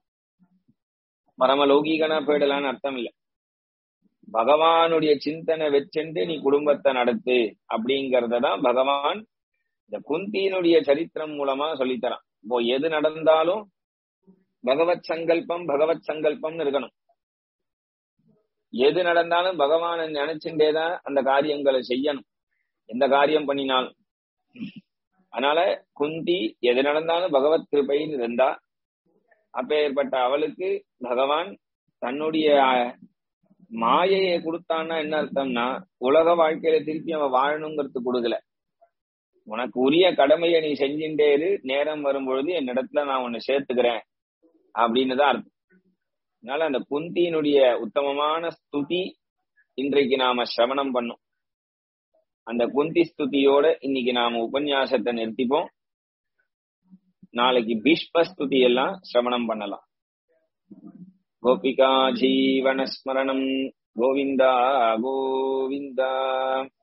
பரம லௌகீகனா போயிடலான்னு அர்த்தம் இல்ல பகவானுடைய சிந்தனை வச்சுட்டு நீ குடும்பத்தை நடத்து அப்படிங்கறத தான் பகவான் இந்த குந்தியினுடைய சரித்திரம் மூலமா சொல்லித்தரான் இப்போ எது நடந்தாலும் பகவத் சங்கல்பம் பகவத் சங்கல்பம்னு இருக்கணும் எது நடந்தாலும் பகவானை நினைச்சுட்டே தான் அந்த காரியங்களை செய்யணும் எந்த காரியம் பண்ணினாலும் அதனால குந்தி எது நடந்தாலும் பகவத் கிருபைன்னு இருந்தா அப்பேற்பட்ட அவளுக்கு பகவான் தன்னுடைய அஹ், மாயையை கொடுத்தான்னா என்ன அர்த்தம்னா உலக வாழ்க்கையில திருப்பி அவன் வாழணுங்கிறது கொடுக்கல உனக்கு உரிய கடமையை நீ செஞ்சுட்டே இரு நேரம் வரும்பொழுது என்னிடத்துல நான் உன்னை சேர்த்துக்கிறேன் அப்படின்னு தான் அர்த்தம் அதனால அந்த குந்தியினுடைய உத்தமமான ஸ்துதி இன்றைக்கு நாம சிரவணம் பண்ணோம் அந்த குந்தி ஸ்துதியோட இன்னைக்கு நாம உபன்யாசத்தை நிறுத்திப்போம் நாளைக்கு பீஷ்ம ஸ்துதி எல்லாம் சிரவணம் பண்ணலாம் கோபிகா ஜீவனஸ்மரணம் கோவிந்தா கோவிந்தா